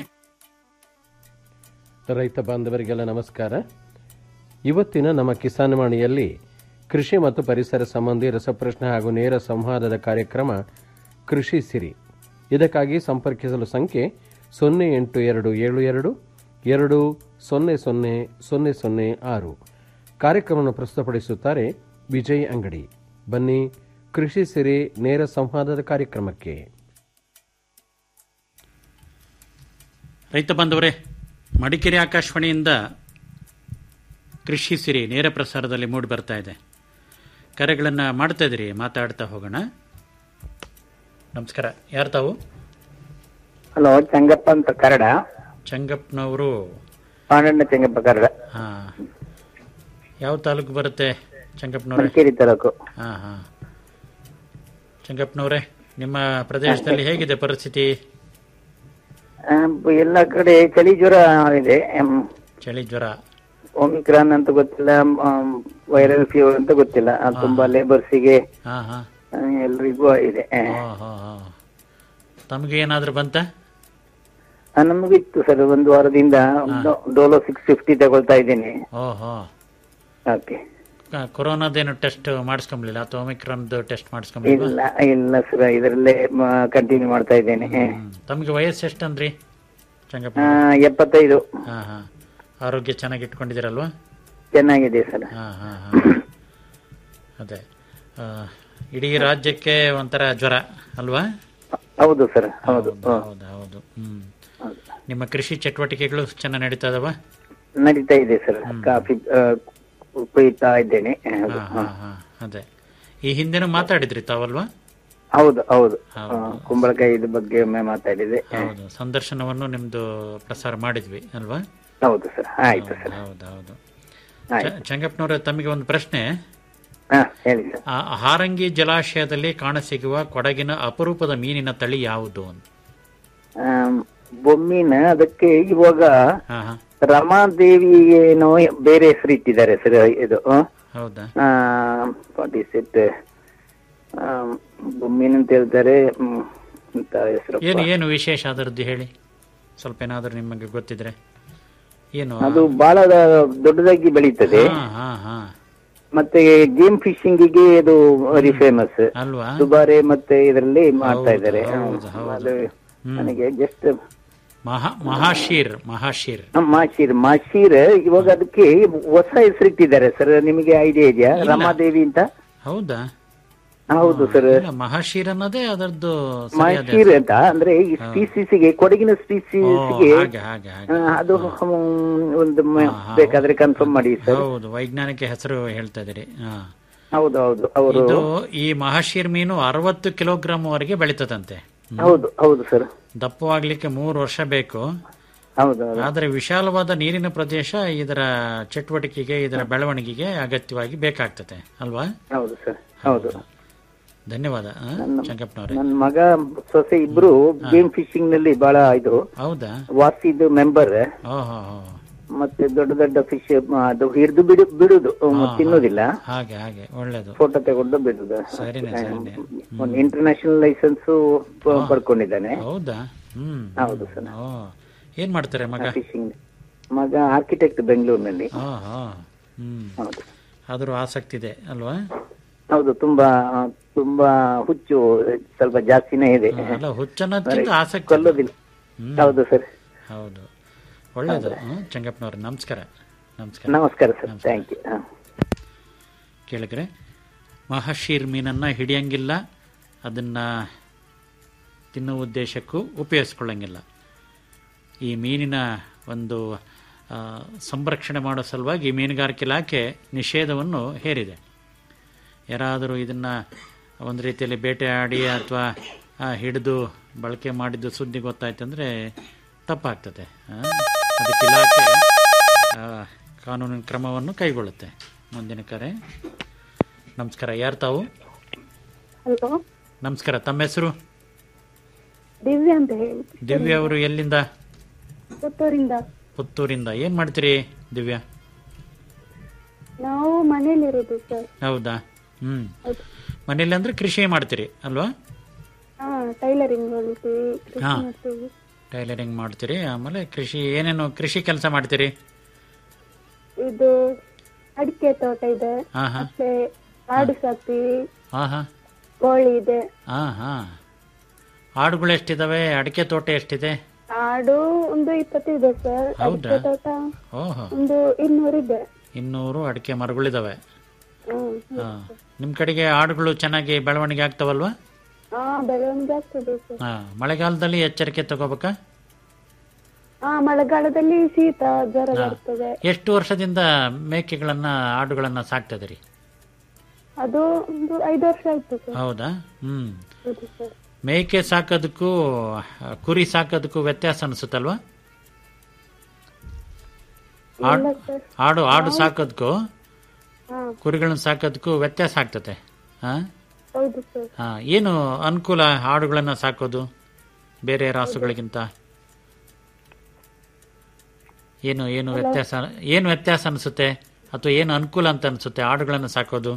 ರೈತ ಬಾಂಧವರಿಗೆಲ್ಲ ನಮಸ್ಕಾರ ಇವತ್ತಿನ ನಮ್ಮ ಕಿಸಾನ್ ವಾಣಿಯಲ್ಲಿ ಕೃಷಿ ಮತ್ತು ಪರಿಸರ ಸಂಬಂಧಿ ರಸಪ್ರಶ್ನೆ ಹಾಗೂ ನೇರ ಸಂವಾದದ ಕಾರ್ಯಕ್ರಮ ಕೃಷಿ ಸಿರಿ ಇದಕ್ಕಾಗಿ ಸಂಪರ್ಕಿಸಲು ಸಂಖ್ಯೆ ಸೊನ್ನೆ ಎಂಟು ಎರಡು ಏಳು ಎರಡು ಎರಡು ಸೊನ್ನೆ ಸೊನ್ನೆ ಸೊನ್ನೆ ಸೊನ್ನೆ ಆರು ಕಾರ್ಯಕ್ರಮವನ್ನು ಪ್ರಸ್ತುತಪಡಿಸುತ್ತಾರೆ ವಿಜಯ್ ಅಂಗಡಿ ಬನ್ನಿ ಕೃಷಿ ಸಿರಿ ನೇರ ಸಂವಾದದ ಕಾರ್ಯಕ್ರಮಕ್ಕೆ ರೈತ ಬಾಂಧವರೇ ಮಡಿಕೇರಿ ಆಕಾಶವಾಣಿಯಿಂದ ಕೃಷಿ ಸಿರಿ ನೇರ ಪ್ರಸಾರದಲ್ಲಿ ಮೂಡಿ ಬರ್ತಾ ಇದೆ ಕರೆಗಳನ್ನು ಮಾಡ್ತಾ ಇದ್ದೀರಿ ಮಾತಾಡ್ತಾ ಹೋಗೋಣ ನಮಸ್ಕಾರ ಯಾರು ತಾವು ಹಲೋ ಚಂಗಪ್ಪ ಅಂತ ಕರಡ ಚಂಗಪ್ಪನವರು ಪಾಂಡಣ್ಣ ಚೆಂಗಪ್ಪ ಕರಡ ಹಾ ಯಾವ ತಾಲೂಕು ಬರುತ್ತೆ ಚಂಗಪ್ಪನವರೇ ಮಡಿಕೇರಿ ತಾಲೂಕು ಹಾ ಹಾ ಚಂಗಪ್ಪನವರೇ ನಿಮ್ಮ ಪ್ರದೇಶದಲ್ಲಿ ಹೇಗಿದೆ ಪರಿಸ್ಥಿತಿ ಆ, ಎಲ್ಲ ಕಡೆ ಚಳಿ ಜ್ವರ ಇದೆ ಎಂ, ಚಳಿ ಜ್ವರ ಒಮಿಕ್ರಾನ್ ಅಂತ ಗೊತ್ತಿಲ್ಲ ವೈರಲ್ ಫೀವರ್ ಅಂತ ಗೊತ್ತಿಲ್ಲ ಆ, ತುಂಬಾ ಲೇಬರ್ಸಿಗೆ ಹಾ ಹಾ ಎಲ್ರಿಗೂ ಇದೆ ಆ, ಹಾ ಹಾ ಹಾ ತಮಗೆ ಏನಾದ್ರೂ ಬಂತ ಆ, ನಮಗಿತ್ತು ಸರ್ ಒಂದು ವಾರದಿಂದ ಡೋ- ಡೋಲೋ ಸಿಕ್ಸ್ ಫಿಫ್ಟಿ ತಗೊಳ್ತಾ ಇದ್ದೀನಿ ಓಹೋ ಓಕೆ ಕೊರೋನಾದೇನು ಟೆಸ್ಟ್ ಮಾಡಿಸ್ಕೊಂಬ್ಲಿಲ್ಲ ಅಥವಾ ಒಮಿಕ್ರಾನ್ದು ಟೆಸ್ಟ್ ಮಾಡಿಸ್ಕೊಂಬ್ಲಿಲ್ಲ ಇಲ್ಲ ಇಲ್ಲ ಸರ್ ಇದರಲ್ಲೇ ಕಂಟಿನ್ಯೂ ಮಾಡ್ತಾ ಇದ್ದೇನೆ ತಮಗೆ ವಯಸ್ಸು ಎಷ್ಟಂದ್ರಿ ಚಂಗಪ್ಪ ಆ, ಎಪ್ಪತ್ತೈದು ಹಾ ಹಾ ಆರೋಗ್ಯ ಚೆನ್ನಾಗಿ ಇಟ್ಕೊಂಡಿದ್ದೀರಲ್ವಾ ಚೆನ್ನಾಗಿದೆ ಸರ್ ಹಾ ಹಾ ಹಾ ಅದೇ ಆ, ಇಡೀ ರಾಜ್ಯಕ್ಕೆ ಒಂಥರ ಜ್ವರ ಅಲ್ವಾ ಹೌದು ಸರ್ ಹೌದು ಹೌದು ಹೌದು ಹ್ಮ್ ನಿಮ್ಮ ಕೃಷಿ ಚಟುವಟಿಕೆಗಳು ಚೆನ್ನಾಗಿ ನಡೀತಾ ಇದಾವ ನಡೀತಾ ಇದೆ ಸರ್ ಕಾಫಿ ಆ, ಕುಯ್ತಾ ಇದ್ದೇನೆ ಹೌದು. ಹಾ ಹಾ ಅದೇ ಈ ಹಿಂದೆನೂ ಮಾತಾಡಿದ್ರಿ ತಾವಲ್ವಾ ಹೌದು ಹೌದು ಆ, ಕುಂಬಳಕಾಯಿದ ಬಗ್ಗೆ ಒಮ್ಮೆ ಮಾತಾಡಿದೆ ಹೌದು ಸಂದರ್ಶನವನ್ನು ನಿಮ್ದು ಪ್ರಸಾರ ಮಾಡಿದ್ವಿ ಅಲ್ವಾ ಹೌದು ಸರ್ ಆಯ್ತು ಸರ್ ಹೌದು ಹೌದು ಆಯ್ತು. ಚ- ಚಂಗಪ್ಪನವ್ರೆ ತಮಗೆ ಒಂದು ಪ್ರಶ್ನೆ ಹಾ ಹೇಳಿ ಸರ್ ಆ ಹಾರಂಗಿ ಜಲಾಶಯದಲ್ಲಿ ಕಾಣಸಿಗುವ ಕೊಡಗಿನ ಅಪರೂಪದ ಮೀನಿನ ತಳಿ ಯಾವುದು ಅಂತ ಆಮ್, ಬೊಮ್ಮಿನ ಅದಕ್ಕೆ ಇವಾಗ ಹಾ ಹಾ ರಮಾದೇವಿ ಏನೋ ಬೇರೆ ಹೆಸರು ಇಟ್ಟಿದ್ದಾರೆ ಸರ್ ಇದು ಹೌದಾ ವಾಟ್ ಇಸ್ ಇಟ್ ಬೊಮ್ಮಿನ ಅಂತ ಹೇಳ್ತಾರೆ ಹ್ಮ್, ಅಂತ ಹೆಸರು ಏನು ಏನು ವಿಶೇಷ ಅದರದ್ದು ಹೇಳಿ ಸ್ವಲ್ಪ ಏನಾದರೂ ನಿಮಗೆ ಗೊತ್ತಿದ್ರೆ ಏನು ಅದು ಬಹಳ ದೊಡ್ಡದಾಗಿ ಬೆಳೀತದೆ ಹಾ ಹಾ ಹಾ ಮತ್ತೆ ಗೇಮ್ ಫಿಶಿಂಗಿಗೆ ಅದು ವೆರಿ ಫೇಮಸ್ ಅಲ್ವಾ ದುಬಾರೆ ಮತ್ತೆ ಇದರಲ್ಲಿ ಮಾಡ್ತಾ ಹೌದು, ಇದ್ದಾರೆ ಹೌದು, ಹೌದು. ಅದು ಹ್ಮ್. ನನಗೆ ಜಸ್ಟ್ ಮಹಾ ಮಹಾಶೀರ್ ಮಹಾಶೀರ್ ಮಾಶೀರ್ ಮಾಶೀರ್ ಇವಾಗ ಅದಕ್ಕೆ ಹೊಸ ಹೆಸರು ಇಟ್ಟಿದ್ದಾರೆ ಸರ್ ನಿಮಗೆ ಐಡಿಯಾ ಇದೆಯಾ ಇಲ್ಲ. ರಮಾದೇವಿ ಅಂತ ಹೌದಾ ಹೌದು ಸರ್ ಇಲ್ಲ ಮಹಾಶೀರ್ ಅನ್ನೋದೇ ಅದರದ್ದು ಸರಿಯಾದ ಮಾಶೀರ್ ಹೆಸರು. ಅಂತ ಅಂದ್ರೆ ಈ ಹಾ. ಸ್ಪೀಸಿಸ್ಗೆ ಕೊಡಗಿನ ಓ, ಸ್ಪೀಸಿಸ್ಗೆ ಹಾಗೆ ಹಾಗೆ ಹಾಗೆ ಅದು ಹ್ಮ್, ಒಂದು ಮ- ಹಾ. ಬೇಕಾದ್ರೆ ಕನ್ಫರ್ಮ್ ಮಾಡಿ ಸರ್ ಹೌದು ವೈಜ್ಞಾನಿಕ ಹೆಸರು ಹೇಳ್ತಾ ಇದ್ದೀರಿ ಹಾ ಹೌದು ಹೌದು ಅವರು ಇದು ಈ ಮಹಾಶೀರ್ ಮೀನು ಅರವತ್ತು ಕಿಲೋಗ್ರಾಮ್ ವರೆಗೆ ಬೆಳೀತದಂತೆ ಹೌದು ಹೌದು ಸರ್ ದಪ್ಪವಾಗ್ಲಿಕ್ಕೆ ಮೂರು ವರ್ಷ ಬೇಕು ಹೌದು ಹೌದು ಆದರೆ ವಿಶಾಲವಾದ ನೀರಿನ ಪ್ರದೇಶ ಇದರ ಚಟುವಟಿಕೆಗೆ ಇದರ ಬೆಳವಣಿಗೆಗೆ ಅಗತ್ಯವಾಗಿ ಬೇಕಾಗ್ತದೆ ಅಲ್ವಾ ಹೌದು ಸರ್ ಹೌದು ಧನ್ಯವಾದ ಆ, ಚಂಗಪ್ಪನವ್ರೆ ನನ್ನ ಮಗ ಸೊಸೆ ಇಬ್ರು ಗೇಮ್ ಫಿಶಿಂಗ್ ನಲ್ಲಿ ಬಹಳ ಇದು ಹೌದಾ ವಾಸಿದು ಮೆಂಬರ್ ಓಹೋ ಮತ್ತೆ ದೊಡ್ಡ ದೊಡ್ಡ ಫಿಶ್ ಅದು ಹಿಡಿದು ಬಿಡು ಬಿಡುದು ಹಾ, ತಿನ್ನೋದಿಲ್ಲ ಹಾಗೆ ಹಾಗೆ ಒಳ್ಳೇದು ಫೋಟೋ ತಗೊಂಡು ಬಿಡುದು ಸರಿನೆ ಸರಿನೆ ಒಂದು ಇಂಟರ್ನ್ಯಾಷನಲ್ ಲೈಸೆನ್ಸ್ ಪಡ್ಕೊಂಡಿದ್ದಾನೆ ಹೌದಾ ಹ್ಮ್ ಹೌದು ಸರ್ ಓ ಏನ್ ಮಾಡ್ತಾರೆ ಮಗ ಫಿಶಿಂಗ್ ಮಗ ಆರ್ಕಿಟೆಕ್ಟ್ ಬೆಂಗಳೂರಿನಲ್ಲಿ ಹಾ ಹಾ ಹ್ಮ್ ಹೌದು ಆದ್ರೂ ಆಸಕ್ತಿ ಇದೆ ಅಲ್ವಾ ಹೌದು ತುಂಬಾ ತುಂಬಾ ಹುಚ್ಚು ಸ್ವಲ್ಪ ಜಾಸ್ತಿನೇ ಇದೆ ಅಲ್ಲ ಹುಚ್ಚನ್ನೋದಕ್ಕಿಂತ ಬರೀ ಆಸಕ್ತಿ ಕೊಲ್ಲೋದಿಲ್ಲ ಹ್ಮ್. ಹೌದು ಸರ್ ಹೌದು ಒಳ್ಳೇದು ಹ್ಮ್, ಚಂಗಪ್ಪನವ್ರೆ ನಮಸ್ಕಾರ ನಮಸ್ಕಾರ ನಮಸ್ಕಾರ ಸರ್ ಥ್ಯಾಂಕ್ ಯು ಕೇಳಿದ್ರೆ ಮಹಾಶೀರ್ ಮೀನನ್ನ ಹಿಡಿಯಂಗಿಲ್ಲ ಅದನ್ನ ತಿನ್ನುವ ಉದ್ದೇಶಕ್ಕೂ ಉಪಯೋಗಿಸ್ಕೊಳ್ಳಂಗಿಲ್ಲ ಈ ಮೀನಿನ ಒಂದು ಆ, ಸಂರಕ್ಷಣೆ ಮಾಡೋ ಸಲುವಾಗಿ ಮೀನುಗಾರಿಕೆ ಇಲಾಖೆ ನಿಷೇಧವನ್ನು ಹೇರಿದೆ ಯಾರಾದರೂ ಇದನ್ನ ಒಂದು ರೀತಿಯಲ್ಲಿ ಬೇಟೆಯಾಡಿ ಅಥವಾ ಹಿಡಿದು ಬಳಕೆ ಮಾಡಿದ್ದು ಸುದ್ದಿ ಗೊತ್ತಾಯ್ತಂದ್ರೆ ತಪ್ಪಾಗ್ತದೆ ಆ, ಅದಕ್ಕೆ ಇಲಾಖೆ ಆ, ಕಾನೂನಿನ ಕ್ರಮವನ್ನು ಕೈಗೊಳ್ಳುತ್ತೆ ಮುಂದಿನ ಕರೆ ನಮಸ್ಕಾರ ಯಾರು ತಾವು ಹಲೋ ನಮಸ್ಕಾರ ತಮ್ಮ ಹೆಸರು ದಿವ್ಯಾ ಅಂತ ಹೇಳಿ ದಿವ್ಯಾ ಅವರು ಎಲ್ಲಿಂದ ಪುತ್ತೂರಿಂದ ಪುತ್ತೂರಿಂದ ಏನ್ ಮಾಡ್ತೀರಿ ದಿವ್ಯಾ ನಾವು ಮನೇಲಿರೋದು ಸರ್ ಹೌದಾ ಹ್ಮ್ ಹೌದು. ಮನೇಲಿ ಅಂದ್ರೆ ಕೃಷಿ ಮಾಡ್ತೀರಿ ಅಲ್ವಾ ಹಾ ಟೈಲರಿಂಗ್ ಮಾಡ್ತೀವಿ ಕೃಷಿ ಹಾ. ಮಾಡ್ತೀವಿ ಟೈಲರಿಂಗ್ ಮಾಡ್ತೀರಿ ಆಮೇಲೆ ಕೃಷಿ ಏನೇನು ಕೃಷಿ ಕೆಲಸ ಮಾಡ್ತೀರಿ ಇದು ಅಡಿಕೆ ತೋಟ ಇದೆ ಹಾ ಹಾ ಮತ್ತೆ ಆಡು ಸಾಕ್ತೀವಿ ಹಾ ಹಾ ಕೋಳಿ ಇದೆ ಹಾ ಹಾ ಆಡುಗಳು ಎಷ್ಟಿದಾವೆ ಅಡಿಕೆ ತೋಟ ಎಷ್ಟಿದೆ ಆಡು ಒಂದು ಇಪ್ಪತ್ತಿದೆ ಸರ್ ಹೌದಾ? ಅಡಿಕೆ ತೋಟ ಓಹೋ ಒಂದು ಇನ್ನೂರಿದೆ ಇನ್ನೂರು ಅಡಿಕೆ ಮರಗಳಿದಾವೆ ಹ್ಮ್ ಹಾ ನಿಮ್ ಕಡೆಗೆ ಆಡುಗಳು ಚೆನ್ನಾಗಿ ಬೆಳವಣಿಗೆ ಆಗ್ತಾವಲ್ವಾ ಹಾ ಬೆಳವಣಿಗೆ ಆಗ್ತದೆ ಸರ್ ಹಾ ಮಳೆಗಾಲದಲ್ಲಿ ಎಚ್ಚರಿಕೆ ತಗೋಬೇಕಾ ಹಾ ಮಳೆಗಾಲದಲ್ಲಿ ಶೀತ ಜ್ವರ ಹಾ. ಬರ್ತದೆ ಎಷ್ಟು ವರ್ಷದಿಂದ ಮೇಕೆಗಳನ್ನ ಆಡುಗಳನ್ನ ಸಾಕ್ತದಿರಿ ಅದು ಒಂದು ಐದು ವರ್ಷ ಆಯ್ತು ಸರ್ ಹೌದಾ ಹ್ಮ್ ಹೌದು ಸರ್ ಮೇಕೆ ಸಾಕೋದಕ್ಕೂ ಕುರಿ ಸಾಕೋದಕ್ಕೂ ವ್ಯತ್ಯಾಸ ಅನ್ಸುತ್ತಲ್ವಾ ಆಡ್- ಇಲ್ಲ ಸರ್ ಆಡು ಆಡು ನಾವು- ಸಾಕೋದಕ್ಕೂ ಹಾ ಕುರಿಗಳನ್ನ ಸಾಕೋದಕ್ಕೂ ವ್ಯತ್ಯಾಸ ಆಗ್ತದೆ ಹಾ ಹೌದು ಸರ್ ಹಾ ಏನು ಅನುಕೂಲ ಆಡುಗಳನ್ನ ಸಾಕೋದು ಬೇರೆ ರಾಸುಗಳಿಗಿಂತ ಏನು ಏನು ವ್ಯತ್ಯಾಸ ಏನು ವ್ಯತ್ಯಾಸ ಅನ್ಸುತ್ತೆ ಅಥವಾ ಏನು ಅನುಕೂಲ ಅಂತ ಅನ್ಸುತ್ತೆ ಆಡುಗಳನ್ನ ಸಾಕೋದು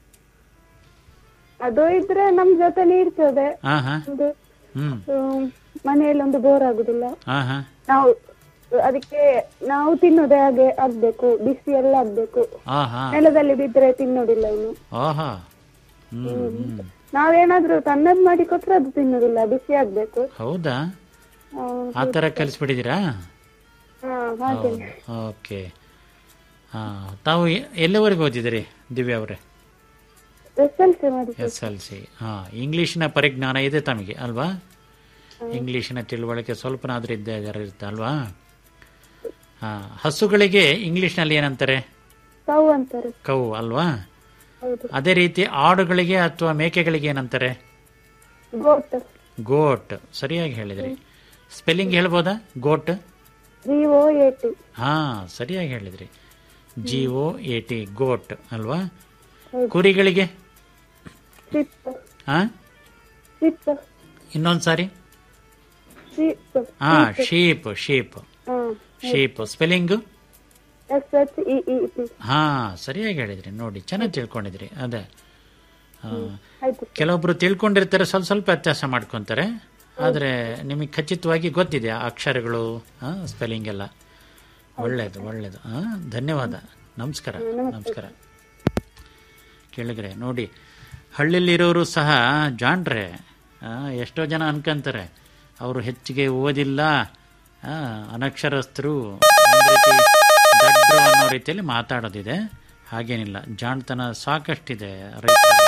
ಅದು ಇದ್ರೆ ನಮ್ ಜೊತೆಲಿ ಇರ್ತದೆ ಹಾ ಹಾ ಒಂದು ಹ್ಮ್ ಹ್ಮ್, ಮನೆಯಲ್ಲಿ ಒಂದು ಬೋರ್ ಆಗುದಿಲ್ಲ ಹಾ ಹಾ ನಾವು ಅದಕ್ಕೆ ನಾವು ತಿನ್ನೋದೇ ಹಾಗೆ ಆಗ್ಬೇಕು ಬಿಸಿ ಎಲ್ಲ ಆಗ್ಬೇಕು ಹಾ ಹಾ ನೆಲದಲ್ಲಿ ಬಿದ್ರೆ ತಿನ್ನೋದಿಲ್ಲ ಇನ್ನು ಆಹಾ ಹ್ಮ್ ಹ್ಮ್ ನಾವೇನಾದ್ರೂ ತನ್ನದ್ ಮಾಡಿ ಕೊಟ್ರೆ ಅದು ತಿನ್ನೋದಿಲ್ಲ ಬಿಸಿ ಆಗ್ಬೇಕು ಹೌದಾ ಆ, ಆ ಥರ ಕಲಿಸ್ಬಿಟ್ಟಿದ್ದೀರಾ ಹಾ ಹಾಗೆ ಓಕೆ ಹಾ ತಾವು ಎ- ಎಲ್ಲಿವರೆಗೆ ಓದಿದಿರಿ ದಿವ್ಯಾ ಅವರೇ ಎಸ್ ಎಲ್ ಸಿ ಮಾಡಿ ಎಸ್ ಎಲ್ ಸಿ ಹಾ ಇಂಗ್ಲಿಷಿನ ಪರಿಜ್ಞಾನ ಇದೆ ತಮಗೆ ಅಲ್ವಾ ಇಂಗ್ಲಿಷಿನ ತಿಳುವಳಿಕೆ ಸ್ವಲ್ಪನಾದ್ರೂ ಇದ್ದೇ ಇರುತ್ತೆ ಅಲ್ವಾ ಹಾ ಹಸುಗಳಿಗೆ ಇಂಗ್ಲಿಷ್ನಲ್ಲಿ ಏನಂತಾರೆ ಕೌ ಅಂತಾರೆ ಕೌ ಅಲ್ವಾ ಹೌದು ಅದೇ ರೀತಿ ಆಡುಗಳಿಗೆ ಅಥವಾ ಮೇಕೆಗಳಿಗೆ ಏನಂತಾರೆ ಗೋಟ್ ಗೋಟ್ ಸರಿಯಾಗಿ ಹೇಳಿದ್ರಿ ಸ್ಪೆಲ್ಲಿಂಗ್ ಹೇಳ್ಬೋದಾ goat G O A T ಹಾ ಸರಿಯಾಗಿ ಹೇಳಿದ್ರಿ G O A T goat ಅಲ್ವಾ ಕುರಿಗಳಿಗೆ ಶಿಪ್ ಹಾ ಶಿಪ್ ಇನ್ನೊಂದ್ ಸಾರಿ ಶಿಪ್ ಹಾ sheep sheep sheep spelling S H E E P ಹಾ ಸರಿಯಾಗಿ ಹೇಳಿದ್ರಿ ನೋಡಿ ಚೆನ್ನಾಗಿ ತಿಳ್ಕೊಂಡಿದ್ರಿ ಅದೇ ಆ, ಆಯ್ತು ಕೆಲವೊಬ್ರು ತಿಳ್ಕೊಂಡಿರ್ತಾರೆ ಸ್ವಲ್ಪ ಸ್ವಲ್ಪ ವ್ಯತ್ಯಾಸ ಮಾಡ್ಕೊಂತಾರೆ ಆದ್ರೆ ನಿಮಗೆ ಖಚಿತವಾಗಿ ಗೊತ್ತಿದೆ ಆ ಅಕ್ಷರಗಳು ಸ್ಪೆಲ್ಲಿಂಗ್ ಎಲ್ಲ ಒಳ್ಳೇದು ಒಳ್ಳೇದು ಆ, ಧನ್ಯವಾದ ನಮಸ್ಕಾರ ನಮಸ್ಕಾರ ಕೇಳಿದ್ರೆ ನೋಡಿ ಹಳ್ಳಿಲಿರೋರು ಸಹ ಜಾಣ್ರೆ ಆ, ಎಷ್ಟೋ ಜನ ಅನ್ಕೊಂತಾರೆ ಅವರು ಹೆಚ್ಚಿಗೆ ಓದಿಲ್ಲ ಆ, ಅನಕ್ಷರಸ್ಥರು ಒಂದ್ ರೀತಿ ದಡ್ರು ಅನ್ನೋ ರೀತಿಯಲ್ಲಿ ಮಾತಾಡೋದಿದೆ ಹಾಗೇನಿಲ್ಲ ಜಾಣ್ತನ ಸಾಕಷ್ಟಿದೆ ರೈತರಲ್ಲಿ.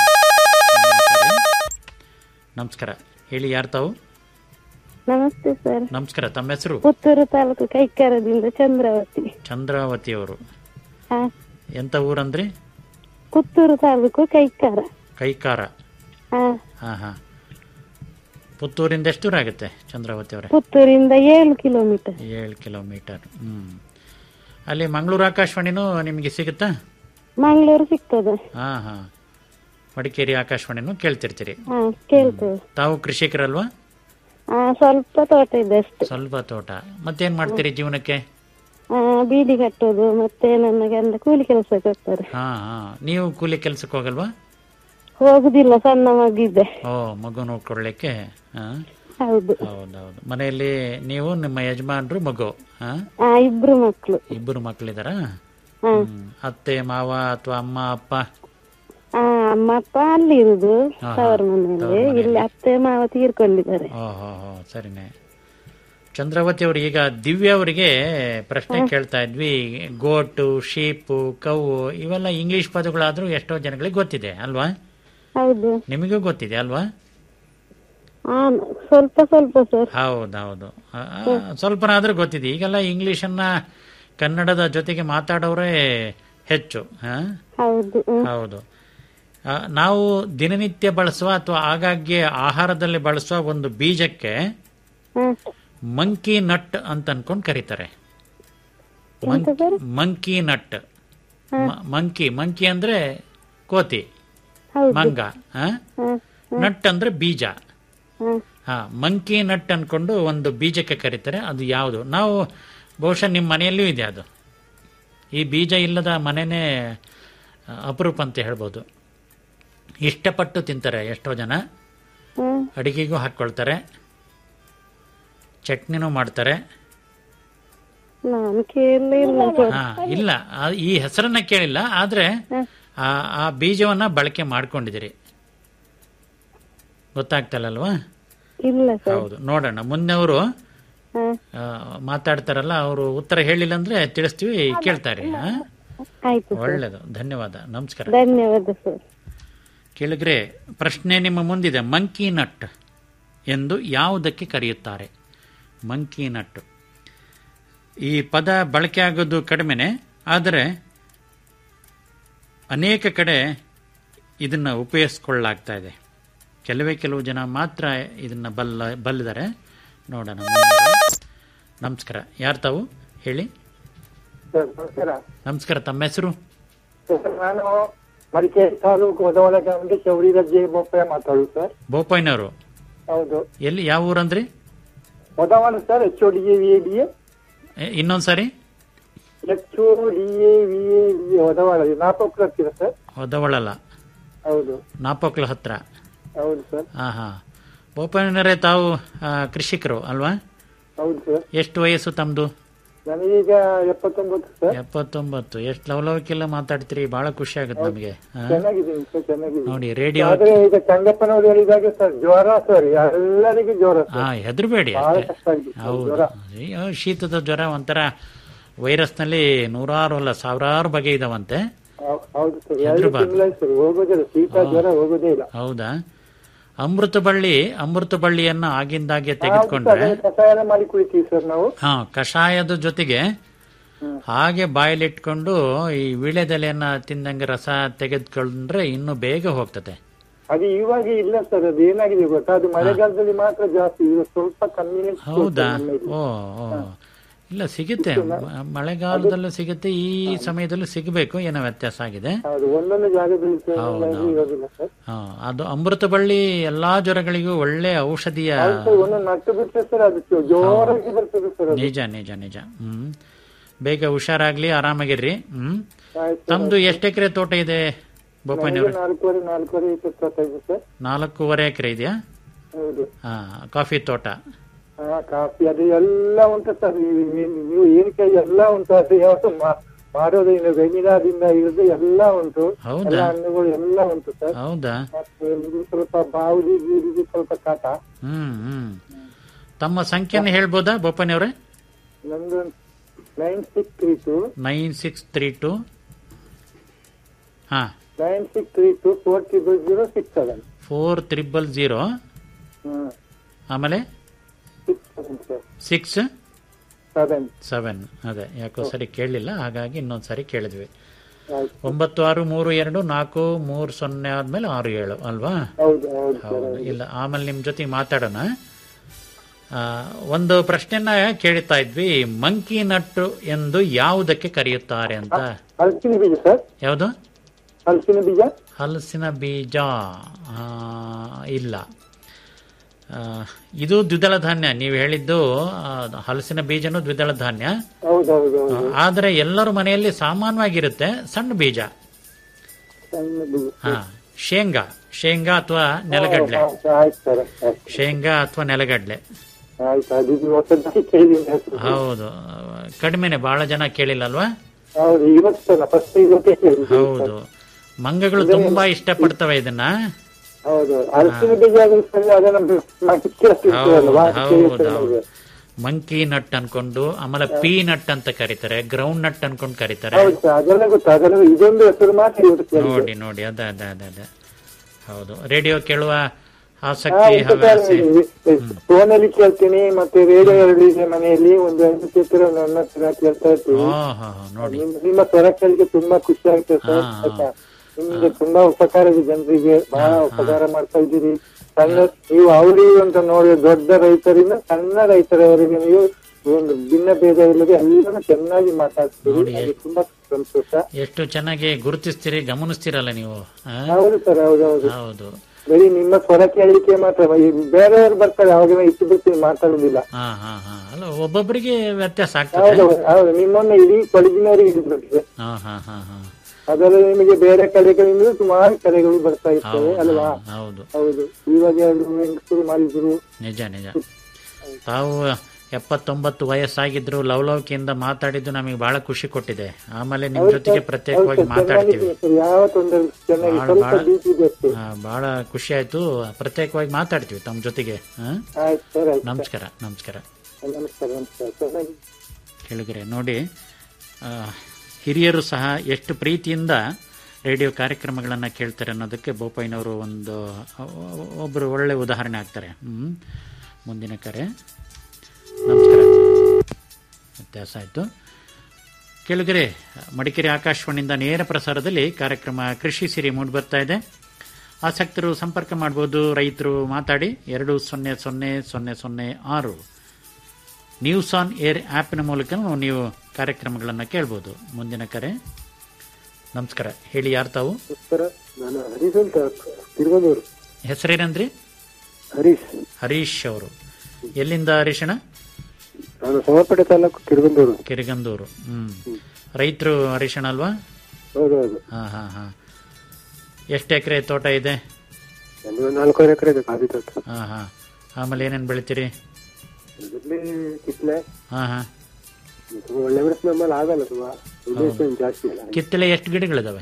ನಮಸ್ಕಾರ ಹೇಳಿ ಯಾರು ತಾವು ನಮಸ್ತೆ ಸರ್ ನಮಸ್ಕಾರ ತಮ್ಮ ಹೆಸರು ಪುತ್ತೂರು ತಾಲೂಕು ಕೈಕರದಿಂದ ಚಂದ್ರಾವತಿ ಚಂದ್ರಾವತಿ ಅವರು ಹಾ ಎಂತ ಊರಂದ್ರಿ ಪುತ್ತೂರು ತಾಲೂಕು ಕೈಕಾರ ಕೈಕಾರ ಹಾ ಹಾ ಹಾ ಪುತ್ತೂರಿಂದ ಎಷ್ಟು ದೂರ ಆಗುತ್ತೆ ಚಂದ್ರಾವತಿ ಅವರೇ ಪುತ್ತೂರಿಂದ ಏಳು ಕಿಲೋಮೀಟರ್ ಏಳು ಕಿಲೋಮೀಟರ್ ಹ್ಮ್ ಅಲ್ಲಿ ಮಂಗಳೂರು ಆಕಾಶವಾಣಿನೂ ನಿಮಗೆ ಸಿಗುತ್ತಾ ಮಂಗಳೂರು ಸಿಗ್ತದೆ ಹಾ ಹಾ ಮಡಿಕೇರಿ ಆಕಾಶವಾಣಿನೂ ಕೇಳ್ತಿರ್ತೀರಿ ಹಾ ಕೇಳ್ತೇವೆ ತಾವು ಕೃಷಿಕರಲ್ವಾ ಹಾ ಸ್ವಲ್ಪ ತೋಟ ಇದೆ ಅಷ್ಟೇ ಸ್ವಲ್ಪ ತೋಟ ಮತ್ತೇನ್ ಮಾಡ್ತೀರಿ ಜೀವನಕ್ಕೆ ಹಾ ಬೀಡಿ ಕಟ್ಟೋದು ಮತ್ತೆ ನನ್ನ ಗಂಡ ಕೂಲಿ ಕೆಲಸಕ್ಕೆ ಹೋಗ್ತಾರೆ ಹಾ ಹಾ ನೀವು ಕೂಲಿ ಕೆಲ್ಸಕ್ಕೆ ಹೋಗಲ್ವಾ ಹೋಗುದಿಲ್ಲ ಸಣ್ಣ ಮಗಿದ್ದೆ ಓ ಮಗು ನೋಡ್ಕೊಳ್ಳಿಕ್ಕೆ ಹಾ ಹೌದು ಹೌದೌದು ಮನೆಯಲ್ಲಿ ನೀವು ನಿಮ್ಮ ಯಜಮಾನ್ರು ಮಗು ಹಾ ಹಾ ಇಬ್ರು ಮಕ್ಳು ಇಬ್ಬರು ಮಕ್ಕಳಿದಾರ ಹಾ ಅತ್ತೆ ಮಾವ ಅಥವಾ ಅಮ್ಮ ಅಪ್ಪ ಹಾ ಅಮ್ಮ ಅಪ್ಪ ಅಲ್ಲಿ ಇರುದು ಹಾ, ಹಾ. ತವರ ಮನೆಯಲ್ಲಿ ತವರು ಮನೆಯಲ್ಲಿ. ಇಲ್ಲಿ ಅತ್ತೆ ಮಾವ ತೀರ್ಕೊಂಡಿದ್ದಾರೆ ಓ ಹೋ ಹೋ ಸರಿನೇ ಚಂದ್ರಾವತಿ ಅವರು ಈಗ ದಿವ್ಯ ಅವರಿಗೆ ಪ್ರಶ್ನೆ ಕೇಳ್ತಾ ಇದ್ವಿ ಗೋಟು ಶೀಪು ಕವು ಇವೆಲ್ಲ ಇಂಗ್ಲಿಷ್ ಪದಗಳಾದ್ರೂ ಎಷ್ಟೋ ಜನಗಳಿಗೆ ಗೊತ್ತಿದೆ ಅಲ್ವಾ ಹೌದು ನಿಮಗೂ ಗೊತ್ತಿದೆ ಅಲ್ವಾ ಹಾ ಸ್ವಲ್ಪ ಸ್ವಲ್ಪ ಸರ್ ಹೌದೌದು ಆ, ಆ, ಸ್ವಲ್ಪನಾದ್ರೂ ಗೊತ್ತಿದೆ ಈಗೆಲ್ಲ ಇಂಗ್ಲಿಷನ್ನ ಕನ್ನಡದ ಜೊತೆಗೆ ಮಾತಾಡೋರೇ ಹೆಚ್ಚು ಹಾ ಹೌದು ಹ್ಮ್. ಹೌದು ಆ, ನಾವು ದಿನನಿತ್ಯ ಬಳಸುವ ಅಥವಾ ಆಗಾಗ್ಗೆ ಆಹಾರದಲ್ಲಿ ಬಳಸುವ ಒಂದು ಬೀಜಕ್ಕೆ ಹ್ಮ್. ಮಂಕಿ ನಟ್ ಅಂತ ಅನ್ಕೊಂಡ್ ಕರೀತಾರೆ ಎಂತ sir monkey nut monkey monkey ಅಂದ್ರೆ ಕೋತಿ ಹೌದು ಮಂಗ ಆ? ಹ್ಮ್. ನಟ್ ಅಂದ್ರೆ ಬೀಜ ಹ್ಮ್. ಹಾ ಮಂಕಿ ನಟ್ ಅನ್ಕೊಂಡು ಒಂದು ಬೀಜಕ್ಕೆ ಕರೀತಾರೆ ಅದು ಯಾವುದು ನಾವು ಬಹುಶಃ ನಿಮ್ಮ ಮನೆಯಲ್ಲೂ ಇದೆ ಅದು ಈ ಬೀಜ ಇಲ್ಲದ ಮನೆನೇ ಆ, ಅಪರೂಪ ಅಂತ ಹೇಳ್ಬೋದು ಇಷ್ಟಪಟ್ಟು ತಿಂತಾರೆ ಎಷ್ಟೋ ಜನ ಹ್ಮ್. ಅಡಿಗೆಗೂ ಹಾಕ್ಕೊಳ್ತಾರೆ ಚಟ್ನಿನೂ ಮಾಡ್ತಾರೆ ನಾನು ಕೇಳಲಿಲ್ಲ ಸರ್ ಹಾ ಇಲ್ಲ ಆ- ಈ ಹೆಸರನ್ನ ಕೇಳಿಲ್ಲ ಆದ್ರೆ ಆ ಆ ಬೀಜವನ್ನ ಬಳಕೆ ಮಾಡ್ಕೊಂಡಿದ್ದೀರಿ ಗೊತ್ತಾಗ್ತಲ್ಲಲ್ವಾ ಇಲ್ಲ ಸರ್ ಹೌದು ನೋಡೋಣ ಮುಂದೆ ಅವರು ಹ್ಮ್. ಮಾತಾಡ್ತಾರಲ್ಲ ಅವರು ಉತ್ತರ ಹೇಳಿಲ್ಲ ಅಂದ್ರೆ ತಿಳಿಸ್ತೀವಿ ಕೇಳ್ತಾರೆ ಹಾ? ಆಯ್ತು ಸರ್ ಒಳ್ಳೇದು ಧನ್ಯವಾದ ನಮಸ್ಕಾರ ಧನ್ಯವಾದ ಸರ್ ಕೇಳಿದ್ರೆ ಪ್ರಶ್ನೆ ನಿಮ್ಮ ಮುಂದಿದೆ ಮಂಕಿ ನಟ್ ಎಂದು ಯಾವುದಕ್ಕೆ ಕರೆಯುತ್ತಾರೆ ಮಂಕಿ ನಟ್ ಈ ಪದ ಬಳಕೆ ಆಗೋದು ಕಡಿಮೆನೆ ಆದರೆ ಅನೇಕ ಕಡೆ ಇದನ್ನ ಉಪಯೋಗಿಸ್ಕೊಳ್ಳಲಾಗ್ತಾ ಇದೆ ಕೆಲವೇ ಕೆಲವು ಜನ ಮಾತ್ರ ಇದನ್ನ ಬಲ್ಲ ಬಲ್ಲಿದ್ದಾರೆ ನೋಡೋಣ ಮುಂದೆ. ನಮಸ್ಕಾರ ಯಾರು ತಾವು ಹೇಳಿ ಸರ್ ನಮಸ್ಕಾರ ನಮಸ್ಕಾರ ತಮ್ಮ ಹೆಸರು ಸರ್ ನಾನು ಮಡಿಕೇರಿ ತಾಲೂಕು ಒದವಳ ಗ್ರಾಮದ ಚೌರಿ ರಜ್ಜೆ ಬೋಪಯ್ಯ ಮಾತಾಡುದು ಸರ್ ಬೋಪಯ್ಯನವರು ಹೌದು ಎಲ್ಲಿ ಯಾವ ಊರಂದ್ರಿ ಒದವಳ sir H O D A V A D A A- ಇನ್ನೊಂದ್ಸರಿ H O D A V A D A ಒದವಳ ನಾಲ್ಕು ಹತ್ತಿರ ಸರ್ ಹೊದವಳಲ್ಲ ಹೌದು ನಾಪೋಕ್ಲ ಹತ್ರ ಹೌದು ಸರ್ ಹಾ ಹಾ ಬೋಪಯ್ಯನವರೇ ತಾವು ಆ, ಕೃಷಿಕರು ಅಲ್ವಾ ಹೌದು ಸರ್ ಎಷ್ಟು ವಯಸ್ಸು ತಮ್ದು ನನಗೀಗ ಎಪ್ಪತ್ತೊಂಬತ್ತು ಸರ್ ಎಪ್ಪತ್ತೊಂಬತ್ತು ಎಷ್ಟು ಲವಲವಿಕೆಲ್ಲ ಮಾತಾಡ್ತೀರಿ ಬಹಳ ಖುಷಿ ಆಗುತ್ತೆ ನಮಗೆ ಹಾ? ಚೆನ್ನಾಗಿದ್ದೀನಿ ಸರ್ ಚೆನ್ನಾಗಿದ್ದೀನಿ ನೋಡಿ ರೇಡಿಯೋ ಆದ್ರೆ ಈಗ ಚಂಗಪ್ಪನವರು ಹೇಳಿದಾಗ ಸರ್ ಜ್ವರ ಸರ್ ಎಲ್ಲರಿಗೂ ಜ್ವರ ಹಾ ಸರ್ ಹೆದರ್ಬೇಡಿ ಬಹಳ ಅಷ್ಟೇ ಕಷ್ಟ ಆಗಿದೆ ಸರ್, ಹೌದು ಜ್ವರ ಅಯ್ಯೋ, ಶೀತದ ಜ್ವರ ಒಂಥರ ವೈರಸ್ನಲ್ಲಿ ನೂರಾರು ಅಲ್ಲ ಸಾವಿರಾರು ಬಗೆ ಇದಾವಂತೆ ಹೌ- ಹೌದು ಸರ್ ಎರಡು ಹೆದ್ರಬಾರ್ದು. ತಿಂಗಳಾಯ್ತು ಸರ್ ಹೋಗೋದಿಲ್ಲ ಶೀತ ಜ್ವರ ಹೋಗೋದೇ ಇಲ್ಲ ಹೌದಾ ಅಮೃತ ಬಳ್ಳಿ ಅಮೃತ ಬಳ್ಳಿಯನ್ನ ಆಗಿಂದಾಗೆ ಹೌದು ತೆಗೆದುಕೊಂಡ್ರೆ ಸರ್, ಕಷಾಯ ಮಾಡಿ ಕುಡಿತೀವಿ ಸರ್ ನಾವು ಹಾ ಕಷಾಯದ ಜೊತೆಗೆ ಹಾಗೆ ಬಾಯಲ್ಲಿಟ್ಕೊಂಡು ಈ ವೀಳ್ಯದೆಲೆಯನ್ನ ತಿಂದಂಗೆ ರಸ ತೆಗೆದುಕೊಂಡ್ರೆ ಇನ್ನು ಬೇಗ ಹೋಗ್ತದೆ ಅದು ಇವಾಗ ಇಲ್ಲ ಸರ್ ಅದು ಏನಾಗಿದೆ ಗೊತ್ತಾ ಅದು ಮಳೆಗಾಲದಲ್ಲಿ ಮಾತ್ರ ಜಾಸ್ತಿ ಈಗ ಸ್ವಲ್ಪ ಕಮ್ಮಿ ಹೌದಾ ಓ ಓ ಇಲ್ಲ ಸಿಗುತ್ತೆ ಮ- ಮಳೆಗಾಲದಲ್ಲೂ ಸಿಗುತ್ತೆ ಈ ಸಮಯದಲ್ಲೂ ಸಿಗಬೇಕು ಏನೋ ವ್ಯತ್ಯಾಸ ಆಗಿದೆ ಹೌದು ಒಂದೊಂದು ಜಾಗದಲ್ಲಿ ಸರ್ ಹೌದು, ಎಲ್ಲಾದ್ರೂ ಹೌದು. ಇರೋದಿಲ್ಲ ಸರ್ ಹಾ, ಅದು ಅಮೃತ ಬಳ್ಳಿ ಎಲ್ಲಾ ಜ್ವರಗಳಿಗೂ ಒಳ್ಳೆ ಔಷಧಿಯ ಹೌದು ಸರ್ ಒಂದೊಂದು ನಟ್ಟು ಬಿಟ್ಟರೆ ಸರ್ ಅದು ಜೋರಾಗಿ ಬರ್ತದೆ ಸರ್ ಅದು ನಿಜ ನಿಜ ನಿಜ ಹ್ಮ್ ಬೇಗ ಹುಷಾರಾಗ್ಲಿ ಆರಾಮಾಗಿರ್ರಿ ಹ್ಮ್ ಆಯ್ತು ಸರ್, ತಮ್ದು ಎಷ್ಟು ಎಕರೆ ತೋಟ ಇದೆ ನನಗೆ ಬೋಪಯ್ಯನವ್ರೆ ನಾಲ್ಕೂವರೆ ನಾಲ್ಕೂವರೆ ಇಪ್ಪತ್ತೈದು ಸರ್ ನಾಲ್ಕೂವರೆ ಎಕರೆ ಇದೆಯಾ ಹೌದು ಹಾ ಕಾಫಿ ತೋಟ ಹಾ ಕಾಫಿ ಅದು ಎಲ್ಲ ಉಂಟು ಸರ್ ನೀವು- ನೀವು ನೀವು ಏನಕ್ಕೆ ಎಲ್ಲ ಉಂಟು ಅದು ಯಾವತ್ತು ಮಾ- ಮಾಡೋದು ಇನ್ನು ವೆನಿಲಾದಿಂದ ಹಿಡಿದು ಎಲ್ಲ ಉಂಟು ಹೌದಾ? ಎಲ್ಲ ಹಣ್ಣುಗಳು ಎಲ್ಲ ಉಂಟು ಸರ್ ಹೌದಾ ಮತ್ತೆ ಇದು ಸ್ವಲ್ಪ ಬಾವುಲಿ ಗೀರುದು ಸ್ವಲ್ಪ ಕಾಟ ಹ್ಮ್ ಹ್ಮ್ ತಮ್ಮ ಸಂಖ್ಯೆನ ಹೇಳ್ಬೋದಾ ಬೋಪಯ್ಯನವ್ರೆ ನಮ್ದು nine six three two nine six three two ಹಾ nine six three two four triple zero six seven four triple zero hmm ಆಮೇಲೆ six seven sir six seven seven ಅದೇ ಯಾಕೋ ಸರಿ ಕೇಳಲಿಲ್ಲ ಹಾಗಾಗಿ ಇನ್ನೊಂದು ಸರಿ ಕೇಳಿದ್ವಿ ಆಯ್ತು ಒಂಬತ್ತು ಆರು ಮೂರು ಎರಡು ನಾಲ್ಕು ಮೂರು ಸೊನ್ನೆ ಆದ್ಮೇಲೆ ಆರು ಏಳು ಅಲ್ವಾ ಹೌದು ಹೌದು ಸರ್ ಹೌದು ಇಲ್ಲ ಆಮೇಲೆ ನಿಮ್ಮ ಜೊತೆ ಮಾತಾಡೋಣ ಆ, ಒಂದು ಪ್ರಶ್ನೆನ ಕೇಳ್ತಾ ಇದ್ವಿ ಮಂಕಿ ನಟ್ಟು ಎಂದು ಯಾವುದಕ್ಕೆ ಕರೆಯುತ್ತಾರೆ ಅಂತ ಹಲಸಿನ ಬೀಜ ಸರ್ ಯಾವುದು ಹಲಸಿನ ಬೀಜ ಹಲಸಿನ ಬೀಜ ಆ, ಇಲ್ಲ ಆ, ಇದು ದ್ವಿದಳ ಧಾನ್ಯ ನೀವು ಹೇಳಿದ್ದು ಆ, ಹಲಸಿನ ಬೀಜನೂ ದ್ವಿದಳ ಧಾನ್ಯ ಹೌದು ಹೌದು ಹೌದು ಆದರೆ ಎಲ್ಲರ ಮನೆಯಲ್ಲಿ ಸಾಮಾನ್ಯವಾಗಿರುತ್ತೆ ಸಣ್ಣ ಬೀಜ ಸಣ್ಣ ಬೀಜ ಹಾ ಶೇಂಗಾ ಶೇಂಗಾ ಅಥವಾ ನೆಲಗಡ್ಲೆ ಆಯ್ತು ಆಯ್ತು ಸರ್ ಆಯ್ತು ಶೇಂಗಾ ಅಥವಾ ನೆಲಗಡ್ಲೆ ಆಯ್ತು ಅದು ಇದು ಹೊಸದಾಗಿ ಕೇಳಿದ್ದೀನಿ ಹೆಸರು. ಹೌದು ಕಡಿಮೆನೆ ಬಹಳ ಜನ ಕೇಳಿಲ್ಲ ಅಲ್ವಾ ಹೌದು ಇವತ್ತು ಸರ್ ಫಸ್ಟ್ ಇವತ್ತೇ ಕೇಳಿದ್ದೀನಿ ಹೌದು ಮಂಗಗಳು ತುಂಬಾ ಇಷ್ಟಪಡ್ತವೆ ಇದನ್ನ ಹೌದು ಹಲಸಿನ ಬೀಜ ಆದ್ರೆ ಸರಿ ಅದನ್ನ ಮಡಿಕೆ ಸಿಗ್ತದಲ್ವಾ ಅದಕ್ಕೆ ಹೌದು ಸರ್ ಹೌದು ನಮ್ಗೆ. ಮಂಕಿ ನಟ್ ಅನ್ಕೊಂಡು ಆಮೇಲೆ ಪೀ ನಟ್ ಅಂತ ಕರೀತಾರೆ ಗ್ರೌಂಡ್ ನಟ್ ಅನ್ಕೊಂಡು ಕರೀತಾರೆ ಹೌದು ಸರ್ ಅದೆಲ್ಲ ಗೊತ್ತು ಅದೆಲ್ಲ ಇದೊಂದು ಹೆಸರು ಮಾತ್ರ ಇವತ್ತು ಕೇಳಿದ್ದು ನೋಡಿ ನೋಡಿ ಅದ ಅದ ಅದ ಅದ ಹೌದು ರೇಡಿಯೋ ಕೇಳುವ ಹಾ, ಆಸಕ್ತಿ ಉಂಟು ಸರ್. ಹವ್ಯಾಸಿ ಫೋನಲ್ಲಿ ಕೇಳ್ತೀನಿ ಮತ್ತೆ ರೇಡಿಯೋ ಎರಡು ಇದೆ ಮನೆಯಲ್ಲಿ ಒಂದು ಐದು ಚಿತ್ರ ನನ್ನ ಹತ್ರ ಕೇಳ್ತಾ ಇರ್ತೀವಿ ಹಾ ಹಾ ಹಾ, ನೋಡಿ ನಿಮ್- ನಿಮ್ಮ ಸ್ವರ ಕೇಳಿದ್ರೆ ತುಂಬಾ ಖುಷಿ ಆಗ್ತದೆ ಸರ್ ಹಾ, ಹಾ. ಆಯ್ತಾ ನಿಮ್ಗೆ ತುಂಬಾ ಉಪಕಾರ ಇದೆ ಜನರಿಗೆ ಬಹಳ ಉಪಕಾರ ಮಾಡ್ತಾ ಇದ್ದೀರಿ ಸಣ್ಣ ನೀವು ಅವರಿಗೆ ಅಂತ ನೋಡಿ ದೊಡ್ಡ ರೈತರಿಂದ ಸಣ್ಣ ರೈತರವರೆಗೆ ನೀವು ಒಂದು ಭಿನ್ನ ಭೇದ ಇಲ್ಲದೆ ಎಲ್ಲರೂ ಚೆನ್ನಾಗಿ ಮಾತಾಡ್ತೀರಿ ಅದು ತುಂಬಾ ಸಂತೋಷ ಎಷ್ಟು ಚೆನ್ನಾಗಿ ಗುರುತಿಸ್ತೀರಿ ಗಮನಿಸ್ತೀರಲ್ಲ ನೀವು ಆ? ಹೌದು ಸರ್ ಹೌದು ಹೌದು ಹೌದು ಬರೀ ನಿಮ್ಮ ಸ್ವರ ಕೇಳಲಿಕ್ಕೆ ಮಾತ್ರ ಈ ಬೇರೆಯವರು ಬರ್ತಾರೆ ಅವಾಗ ಇಟ್ಟು ಬಿಟ್ಟು ಮಾತಾಡುದಿಲ್ಲ ಹಾ ಹಾ ಹಾ ಅಲ್ಲ ಒಬ್ಬೊಬ್ಬರಿಗೆ ವ್ಯತ್ಯಾಸ ಆಗ್ತದೆ ಹೌದು ಹೌದು ನಿಮ್ಮನ್ನ ಇಡೀ ಕೊಡಗಿನವರಿಗೆ ಇಡ್ಬಿಟ್ರೆ ಹಾ ಹಾ ಹಾ ಹಾ ಅದರಲ್ಲಿ ನಿಮಗೆ ಬೇರೆ ಕಡೆಗಳಿಂದ ಸುಮಾರು ಕಡೆಗಳು ಬರ್ತಾ ಇರ್ತವೆ ಹೌದು, ಅಲ್ವಾ ಹೌದು ಹೌದು ಇವಾಗ ಎರಡು ಹೆಂಗಸರು ಮಾಡಿದ್ರು ನಿಜ ನಿಜ ತಾವು ಎಪ್ಪತ್ತೊಂಬತ್ತು ವಯಸ್ಸಾಗಿದ್ರು ಲವಲವಿಕೆಯಿಂದ ಮಾತಾಡಿದ್ದು ನಮಗೆ ಬಹಳ ಖುಷಿ ಕೊಟ್ಟಿದೆ ಆಮೇಲೆ ನಿಮ್ ಹೌದು ಜೊತೆಗೆ ಸರ್, ಪ್ರತ್ಯೇಕವಾಗಿ ಹೌದು ಸರ್, ಮಾತಾಡ್ತೀವಿ ಚೆನ್ನಾಗಿದ್ದೀನಿ ಸರ್, ಯಾವ ತೊಂದರೆ ಇಲ್ಲ, ಚೆನ್ನಾಗಿ ಬಹಳ ಸ್ವಲ್ಪ ಬಹಳ ಬೀಚ್ ಇದೆ ಅಷ್ಟೇ ಆ, ಬಹಳ ಖುಷಿ ಆಯ್ತು ಪ್ರತ್ಯೇಕವಾಗಿ ಮಾತಾಡ್ತೀವಿ ತಮ್ಮ ಜೊತೆಗೆ ಆ? ಆಯ್ತು ಸರ್ ಆಯ್ತು ಸರ್. ನಮಸ್ಕಾರ ನಮಸ್ಕಾರ ನಮಸ್ಕಾರ ನಮಸ್ಕಾರ ಚೆನ್ನಾಗಿ ಕೇಳಿದರೆ ನೋಡಿ ಆ, ಹಿರಿಯರು ಸಹ ಎಷ್ಟು ಪ್ರೀತಿಯಿಂದ ರೇಡಿಯೋ ಕಾರ್ಯಕ್ರಮಗಳನ್ನು ಕೇಳ್ತಾರೆ ಅನ್ನೋದಕ್ಕೆ ಬೋಪಯ್ಯನವರು ಒಂದು ಒಬ್ಬರು ಒಳ್ಳೆ ಉದಾಹರಣೆ ಆಗ್ತಾರೆ ಹ್ಮ್ ಮುಂದಿನ ಕರೆ ನಮಸ್ಕಾರ ವ್ಯತ್ಯಾಸ ಆಯಿತು ಕೇಳಿದರೆ ಮಡಿಕೇರಿ ಆಕಾಶವಾಣಿಯಿಂದ ನೇರ ಪ್ರಸಾರದಲ್ಲಿ ಕಾರ್ಯಕ್ರಮ ಕೃಷಿ ಸಿರಿ ಮೂಡಿ ಬರ್ತಾ ಇದೆ ಆಸಕ್ತರು ಸಂಪರ್ಕ ಮಾಡ್ಬೋದು ರೈತರು ಮಾತಾಡಿ ಎರಡು ಸೊನ್ನೆ ಸೊನ್ನೆ ಸೊನ್ನೆ ಸೊನ್ನೆ ಆರು ನ್ಯೂಸ್ ಆನ್ ಏರ್ ಆ್ಯಪ್ನ ಮೂಲಕ ನೀವು ಕಾರ್ಯಕ್ರಮಗಳನ್ನು ಕೇಳ್ಬೋದು ಮುಂದಿನ ಕರೆ ನಮಸ್ಕಾರ ಹೇಳಿ ಯಾರು ತಾವು ನಮಸ್ಕಾರ ನಾನು ಹರೀಶ್ ಅಂತ ತಿರುವನೂರು ಹೆಸರೇನಂದ್ರಿ ಹರೀಶ್ ಹರೀಶ್ ಅವರು ಎಲ್ಲಿಂದ ಹರೀಶಣ ನಾನು ಸೋಮಪೇಟೆ ತಾಲೂಕು ತಿರುವನೂರು ಕಿರಿಗಂದೂರು ಹ್ಮ್ ರೈತರು ಹರೀಶಣ ಅಲ್ವಾ ಹೌದು ಹೌದು ಹಾ ಹಾ ಹಾ ಎಷ್ಟು ಎಕರೆ ತೋಟ ಇದೆ ನಮ್ದು ನಾಲ್ಕೂವರೆ ಎಕರೆ ಇದೆ ಕಾಫಿ ತೋಟ ಹಾ ಹಾ ಆಮೇಲೆ ಏನೇನು ಬೆಳಿತೀರಿ ಅದರಲ್ಲಿ ಕಿತ್ಲೆ ಹಾ ಹಾ ತುಂಬ ಒಳ್ಳೆ ಮೆಣಸು ನಮ್ಮಲ್ಲಿ ಆಗಲ್ಲ ತುಂಬ ಉದ್ದೇಶ ಏನು ಜಾಸ್ತಿ ಇಲ್ಲ ಕಿತ್ತಲೆ ಎಷ್ಟು ಗಿಡಗಳಿದಾವೆ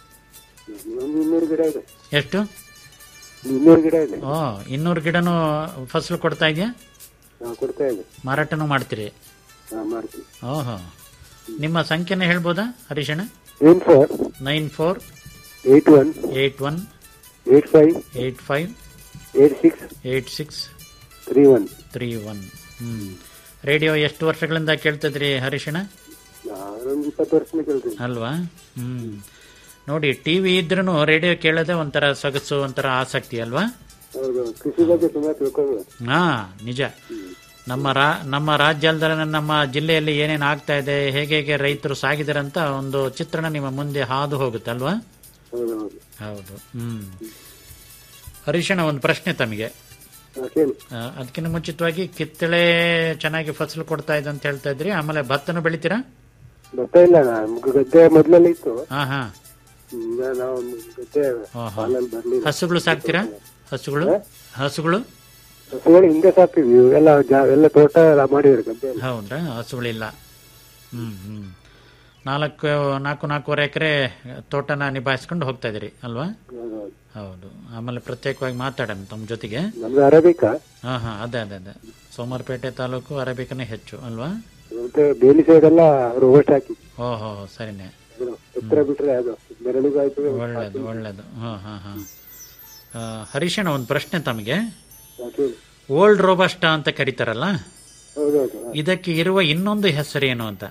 ಒಂದು ಇನ್ನೂರು ಗಿಡ ಇದೆ ಎಷ್ಟು ಇನ್ನೂರು ಗಿಡ ಇದೆ ಓ ಇನ್ನೂರು ಗಿಡನೂ ಫಸಲು ಕೊಡ್ತಾ ಇದೆಯಾ ನಾವು ಕೊಡ್ತಾ ಇದೆ ಮಾರಾಟನೂ ಮಾಡ್ತೀರಿ ಹಾ ಮಾಡ್ತೀವಿ ಓಹೋ ನಿಮ್ಮ ಸಂಖ್ಯೆನ ಹೇಳ್ಬೋದಾ ಹರೀಶಣ್ಣ ಏನ್ sir nine four eight one eight one eight five eight five eight six eight six three one three one hmm radio ಎಷ್ಟು ವರ್ಷಗಳಿಂದ ಕೇಳ್ತಿದ್ರಿ ಹರೀಶಣ್ಣ ನಾನೊಂದು ಇಪ್ಪತ್ತು ವರ್ಷದಿಂದ ಕೇಳ್ತೀನಿ ಅಲ್ವಾ ಹ್ಮ್ ನೋಡಿ ಟಿವಿ ಇದ್ರೂ ರೇಡಿಯೋ ಕೇಳೋದೇ ಒಂಥರ ಸೊಗಸು ಒಂಥರ ಆಸಕ್ತಿ ಅಲ್ವಾ ಹೌದು ಕೃಷಿ ಬಗ್ಗೆ ತುಂಬಾ ತಿಳ್ಕೊಬೋದು ಹಾ ನಿಜ ನಮ್ಮ ರಾ ನಮ್ಮ ರಾಜ್ಯ ಅಲ್ದಲೆ ನಮ್ಮ ಜಿಲ್ಲೆಯಲ್ಲಿ ಏನೇನು ಆಗ್ತಾ ಇದೆ ಹೇಗೆ ಹೇಗೆ ರೈತರು ಸಾಗಿದ್ದಾರೆ ಅಂತ ಒಂದು ಚಿತ್ರಣ ನಿಮ್ಮ ಮುಂದೆ ಹಾದು ಹೋಗುತ್ತೆ ಅಲ್ವಾ ಹೌದೌದು ಹೌದು ಹ್ಮ್ ಹರೀಶಣ್ಣ ಒಂದು ಪ್ರಶ್ನೆ ತಮಗೆ ಹಾ, ಕೇಳಿ ಆ, ಅದಕ್ಕಿಂತ ಮುಂಚಿತವಾಗಿ ಕಿತ್ತಳೆ ಚೆನ್ನಾಗಿ ಫಸಲು ಕೊಡ್ತಾ ಇದೆ ಅಂತ ಹೇಳ್ತಾ ಇದ್ರಿ ಆಮೇಲೆ ಭತ್ತನು ಬೆಳಿತೀರಾ ಭತ್ತ ಇಲ್ಲ ನಮ್ಗೆ ಗದ್ದೆ ಮೊದ್ಲಲ್ಲಿ ಇತ್ತು ಹಾ ಹಾ ಈಗ ನಾವು ಗದ್ದೆ ಹಾಲಲ್ಲಿ ಬರ್ಲಿಲ್ಲ ಹಸುಗಳು ಸಾಕ್ತೀರಾ ಹಸುಗಳು ಹಸುಗಳು ಹಸುಗಳು ಹಿಂದೆ ಸಾಕ್ತಿದ್ವಿ ಎಲ್ಲ ಜಾ- ಎಲ್ಲ ತೋಟ ಎಲ್ಲ ಮಾಡಿದ್ರು ಗದ್ದೆ ಎಲ್ಲ. ಹೌದ್ರಾ ಹಸುಗಳಿಲ್ಲ ಹ್ಮ್ ಹ್ಮ್ ನಾಲ್ಕು ನಾಲ್ಕು ನಾಲ್ಕೂವರೆ ಎಕರೆ ತೋಟನ ನಿಭಾಯಿಸ್ಕೊಂಡು ಹೋಗ್ತಾ ಇದೀರಿ ಅಲ್ವಾ ಹೌದೌದು. ಹೌದು ಆಮೇಲೆ ಪ್ರತ್ಯೇಕವಾಗಿ ಮಾತಾಡೋಣ ತಮ್ಮ ಜೊತೆಗೆ ನಮ್ದು ಅರೇಬಿಕಾ ಹಾ ಹಾ ಅದೇ ಅದೇ ಅದೇ ಸೋಮವಾರಪೇಟೆ ತಾಲೂಕು ಅರೇಬಿಕನೇ ಹೆಚ್ಚು ಅಲ್ವಾ ಮತ್ತೆ ಬೇಲಿ ಸೈಡ್ ಎಲ್ಲ ಅವರು ಓಟ್ ಹಾಕಿ ಓಹೋ ಸರಿನೇ ಉತ್ತರ ಬಿಟ್ರೆ ಅದು ಬೆರಳಿಗಾಯ್ತು ಒಳ್ಳೇದು ಒಳ್ಳೇದು ಹಾ ಹಾ ಹಾ ಆ, ಹರೀಶಣ್ಣ ಒಂದು ಪ್ರಶ್ನೆ ತಮಗೆ ಓಲ್ಡ್ ರೋಬಸ್ಟಾ ಅಂತ ಕರೀತಾರಲ್ಲ ಹೌದೌದು ಇದಕ್ಕೆ ಇರುವ ಇನ್ನೊಂದು ಹೆಸರೇನು ಅಂತ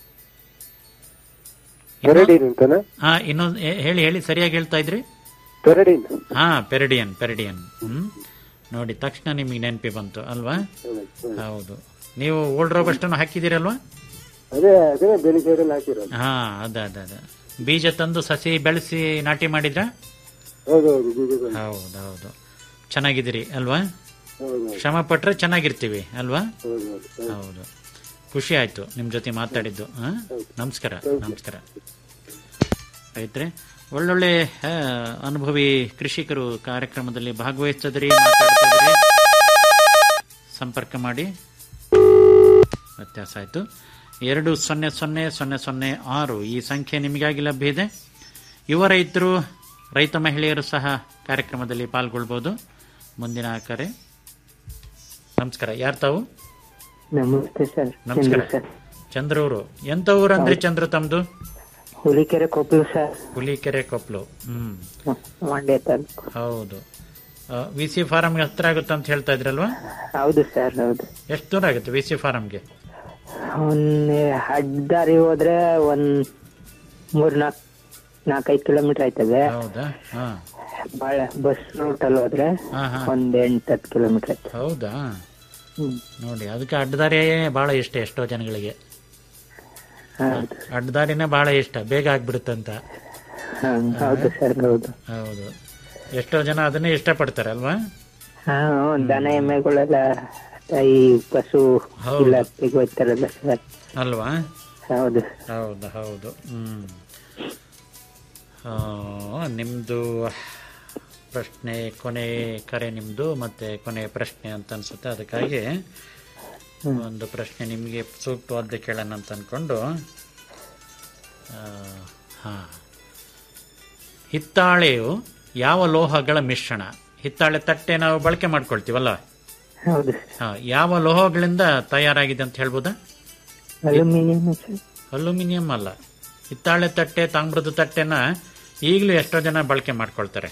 ಪೆರಡಿನ್ ಅಂತಾನ ಹಾ ಇನ್ನೊಂದು ಹೇ- ಹೇಳಿ ಹೇಳಿ ಸರಿಯಾಗಿ ಹೇಳ್ತಾ ಇದ್ರಿ ಪೆರಡಿನ್ ಹಾ ಪೆರಡಿಯನ್ ಪೆರಡಿಯನ್ ಹ್ಮ್ ನೋಡಿ ತಕ್ಷಣ ನಿಮಗೆ ನೆನಪಿ ಬಂತು ಅಲ್ವಾ ಹೌದು ನೀವು ಓಲ್ಡ್ ರೋಬಸ್ಟನ್ನು ಹಾಕಿದಿರಲ್ವಾ ಅದೇ ಅದೇ ಬೇಲಿ ಸೈಡ್ ಅಲ್ಲಿ ಹಾಕಿರೋದು ಹಾ ಅದ ಅದ ಅದ ಬೀಜ ತಂದು ಸಸಿ ಬೆಳೆಸಿ ನಾಟಿ ಮಾಡಿದ್ರ ಹೌದೌದು ಬೀಜಗಳು ಹೌದು ಹೌದು ಚೆನ್ನಾಗಿದ್ದೀರಿ ಅಲ್ವಾ ಹೌದೌದು ಶ್ರಮ ಪಟ್ರೆ ಚೆನ್ನಾಗಿರ್ತೀವಿ ಅಲ್ವಾ ಹೌದೌದು ಹೌದು ಖುಷಿ ಆಯ್ತು ನಿಮ್ ಜೊತೆ ಮಾತಾಡಿದ್ದು ಹಾ? ನಮಸ್ಕಾರ ನಮಸ್ಕಾರ ರೈತ್ರೆ ಒಳ್ಳೊಳ್ಳೆ ಆ, ಅನುಭವಿ ಕೃಷಿಕರು ಕಾರ್ಯಕ್ರಮದಲ್ಲಿ ಭಾಗವಹಿಸ್ತದ್ರಿ ಮಾತಾಡ್ತಿದ್ರಿ ಸಂಪರ್ಕ ಮಾಡಿ ವ್ಯತ್ಯಾಸ ಆಯ್ತು ಎರಡು ಸೊನ್ನೆ ಸೊನ್ನೆ ಸೊನ್ನೆ ಸೊನ್ನೆ ಆರು ಈ ಸಂಖ್ಯೆ ನಿಮಗಾಗಿ ಲಭ್ಯ ಇದೆ ಯುವ ರೈತರು ರೈತ ಮಹಿಳೆಯರು ಸಹ ಕಾರ್ಯಕ್ರಮದಲ್ಲಿ ಪಾಲ್ಗೊಳ್ಬೋದು ಮುಂದಿನ ಕರೆ ನಮಸ್ಕಾರ ಯಾರು ತಾವು ನಮಸ್ತೆ ಸರ್ ನಮಸ್ಕಾರ ಚಂದ್ರು ಸರ್ ಚಂದ್ರೂರು ಎಂತ ಊರು ಅಂದ್ರೆ ಚಂದ್ರ ತಮ್ದು ಹುಲಿಕೆರೆ ಕೊಪ್ಪಳ ಸರ್ ಹುಲಿಕೆರೆ ಕೊಪ್ಪಲು ಹ್ಮ್ ಮಂಡ್ಯ ತಾಲೂಕು ಹೌದು ವಿ ಸಿ ಫಾರಂಗೆ ಹತ್ರ ಆಗುತ್ತೆ ಅಂತ ಹೇಳ್ತಾ ಇದ್ರಲ್ವಾ ಹೌದು ಸರ್ ಹೌದು ಎಷ್ಟು ದೂರ ಆಗುತ್ತೆ ವಿ ಸಿ ಫಾರಂಗೆ ಒಂದ್ ಅಡ್ಡದಾರಿ ಹೋದ್ರೆ ಒಂದ್ ಮೂರ್ ನಾಲ್ಕ್ ನಾಲ್ಕೈದು ಕಿಲೋಮೀಟರ್ ಆಯ್ತದೆ ಹೌದಾ ಹಾ ಬಾಳ ಬಸ್ ರೂಟ್ ಅಲ್ಲಿ ಹೋದ್ರೆ ಹಾ, ಹಾ. ಒಂದ್ ಎಂಟ್ ಹತ್ತು ಕಿಲೋಮೀಟರ್ ಆಯ್ತು ಹೌದಾ ಹ್ಮ್. ನೋಡಿ ಅದಕ್ಕೆ ಅಡ್ಡದಾರಿಯೇ ಬಹಳ ಇಷ್ಟ ಎಷ್ಟೋ ಜನಗಳಿಗೆ ಹೌದು ಅಡ್ಡದಾರಿನೇ ಬಹಳ ಇಷ್ಟ ಬೇಗ ಆಗ್ಬಿಡುತ್ತಂತ ಹಾ, ಹೌದು ಸರ್ ಹೌದು ಹೌದು ಎಷ್ಟೋ ಜನ ಅದನ್ನೇ ಇಷ್ಟಪಡ್ತಾರೆ ಅಲ್ವಾ ಹಾ ಹ್ಮ್, ದನ ಎಮ್ಮೆಗಳೆಲ್ಲ ಈ ಪಶು ಹೌದು. ಇಲಾಖೆಗೆ ಹೋಗ್ತಾರಲ್ಲ ಸರ್ ಅಲ್ವಾ ಹೌದು ಹೌದು ಹೌದು ಹ್ಮ್ ಆ, ನಿಮ್ದು ಪ್ರಶ್ನೆ ಕೊನೆ ಕರೆ ನಿಮ್ದು ಮತ್ತೆ ಕೊನೆ ಪ್ರಶ್ನೆ ಅಂತ ಅನ್ಸುತ್ತೆ ಅದಕ್ಕಾಗಿ ಒಂದು ಪ್ರಶ್ನೆ ನಿಮಗೆ ಸೂಕ್ತವಾದ ಕೇಳೋಣ ಅಂತ ಅನ್ಕೊಂಡು ಆ, ಹಾ ಹಿತ್ತಾಳೆಯು ಯಾವ ಲೋಹಗಳ ಮಿಶ್ರಣ ಹಿತ್ತಾಳೆ ತಟ್ಟೆ ನಾವು ಬಳಕೆ ಮಾಡ್ಕೊಳ್ತೀವಲ್ಲ ಹೌದು ಹಾ, ಯಾವ ಲೋಹಗಳಿಂದ ತಯಾರಾಗಿದೆ ಅಂತ ಹೇಳ್ಬೋದಾ ಅಲ್ಯೂಮಿನಿಯಂ ಸರ್ ಅಲ್ಯೂಮಿನಿಯಂ ಅಲ್ಲ ಹಿತ್ತಾಳೆ ತಟ್ಟೆ ತಾಮ್ರದ ತಟ್ಟೆನ ಈಗಲೂ ಎಷ್ಟೋ ಜನ ಬಳಕೆ ಮಾಡ್ಕೊಳ್ತಾರೆ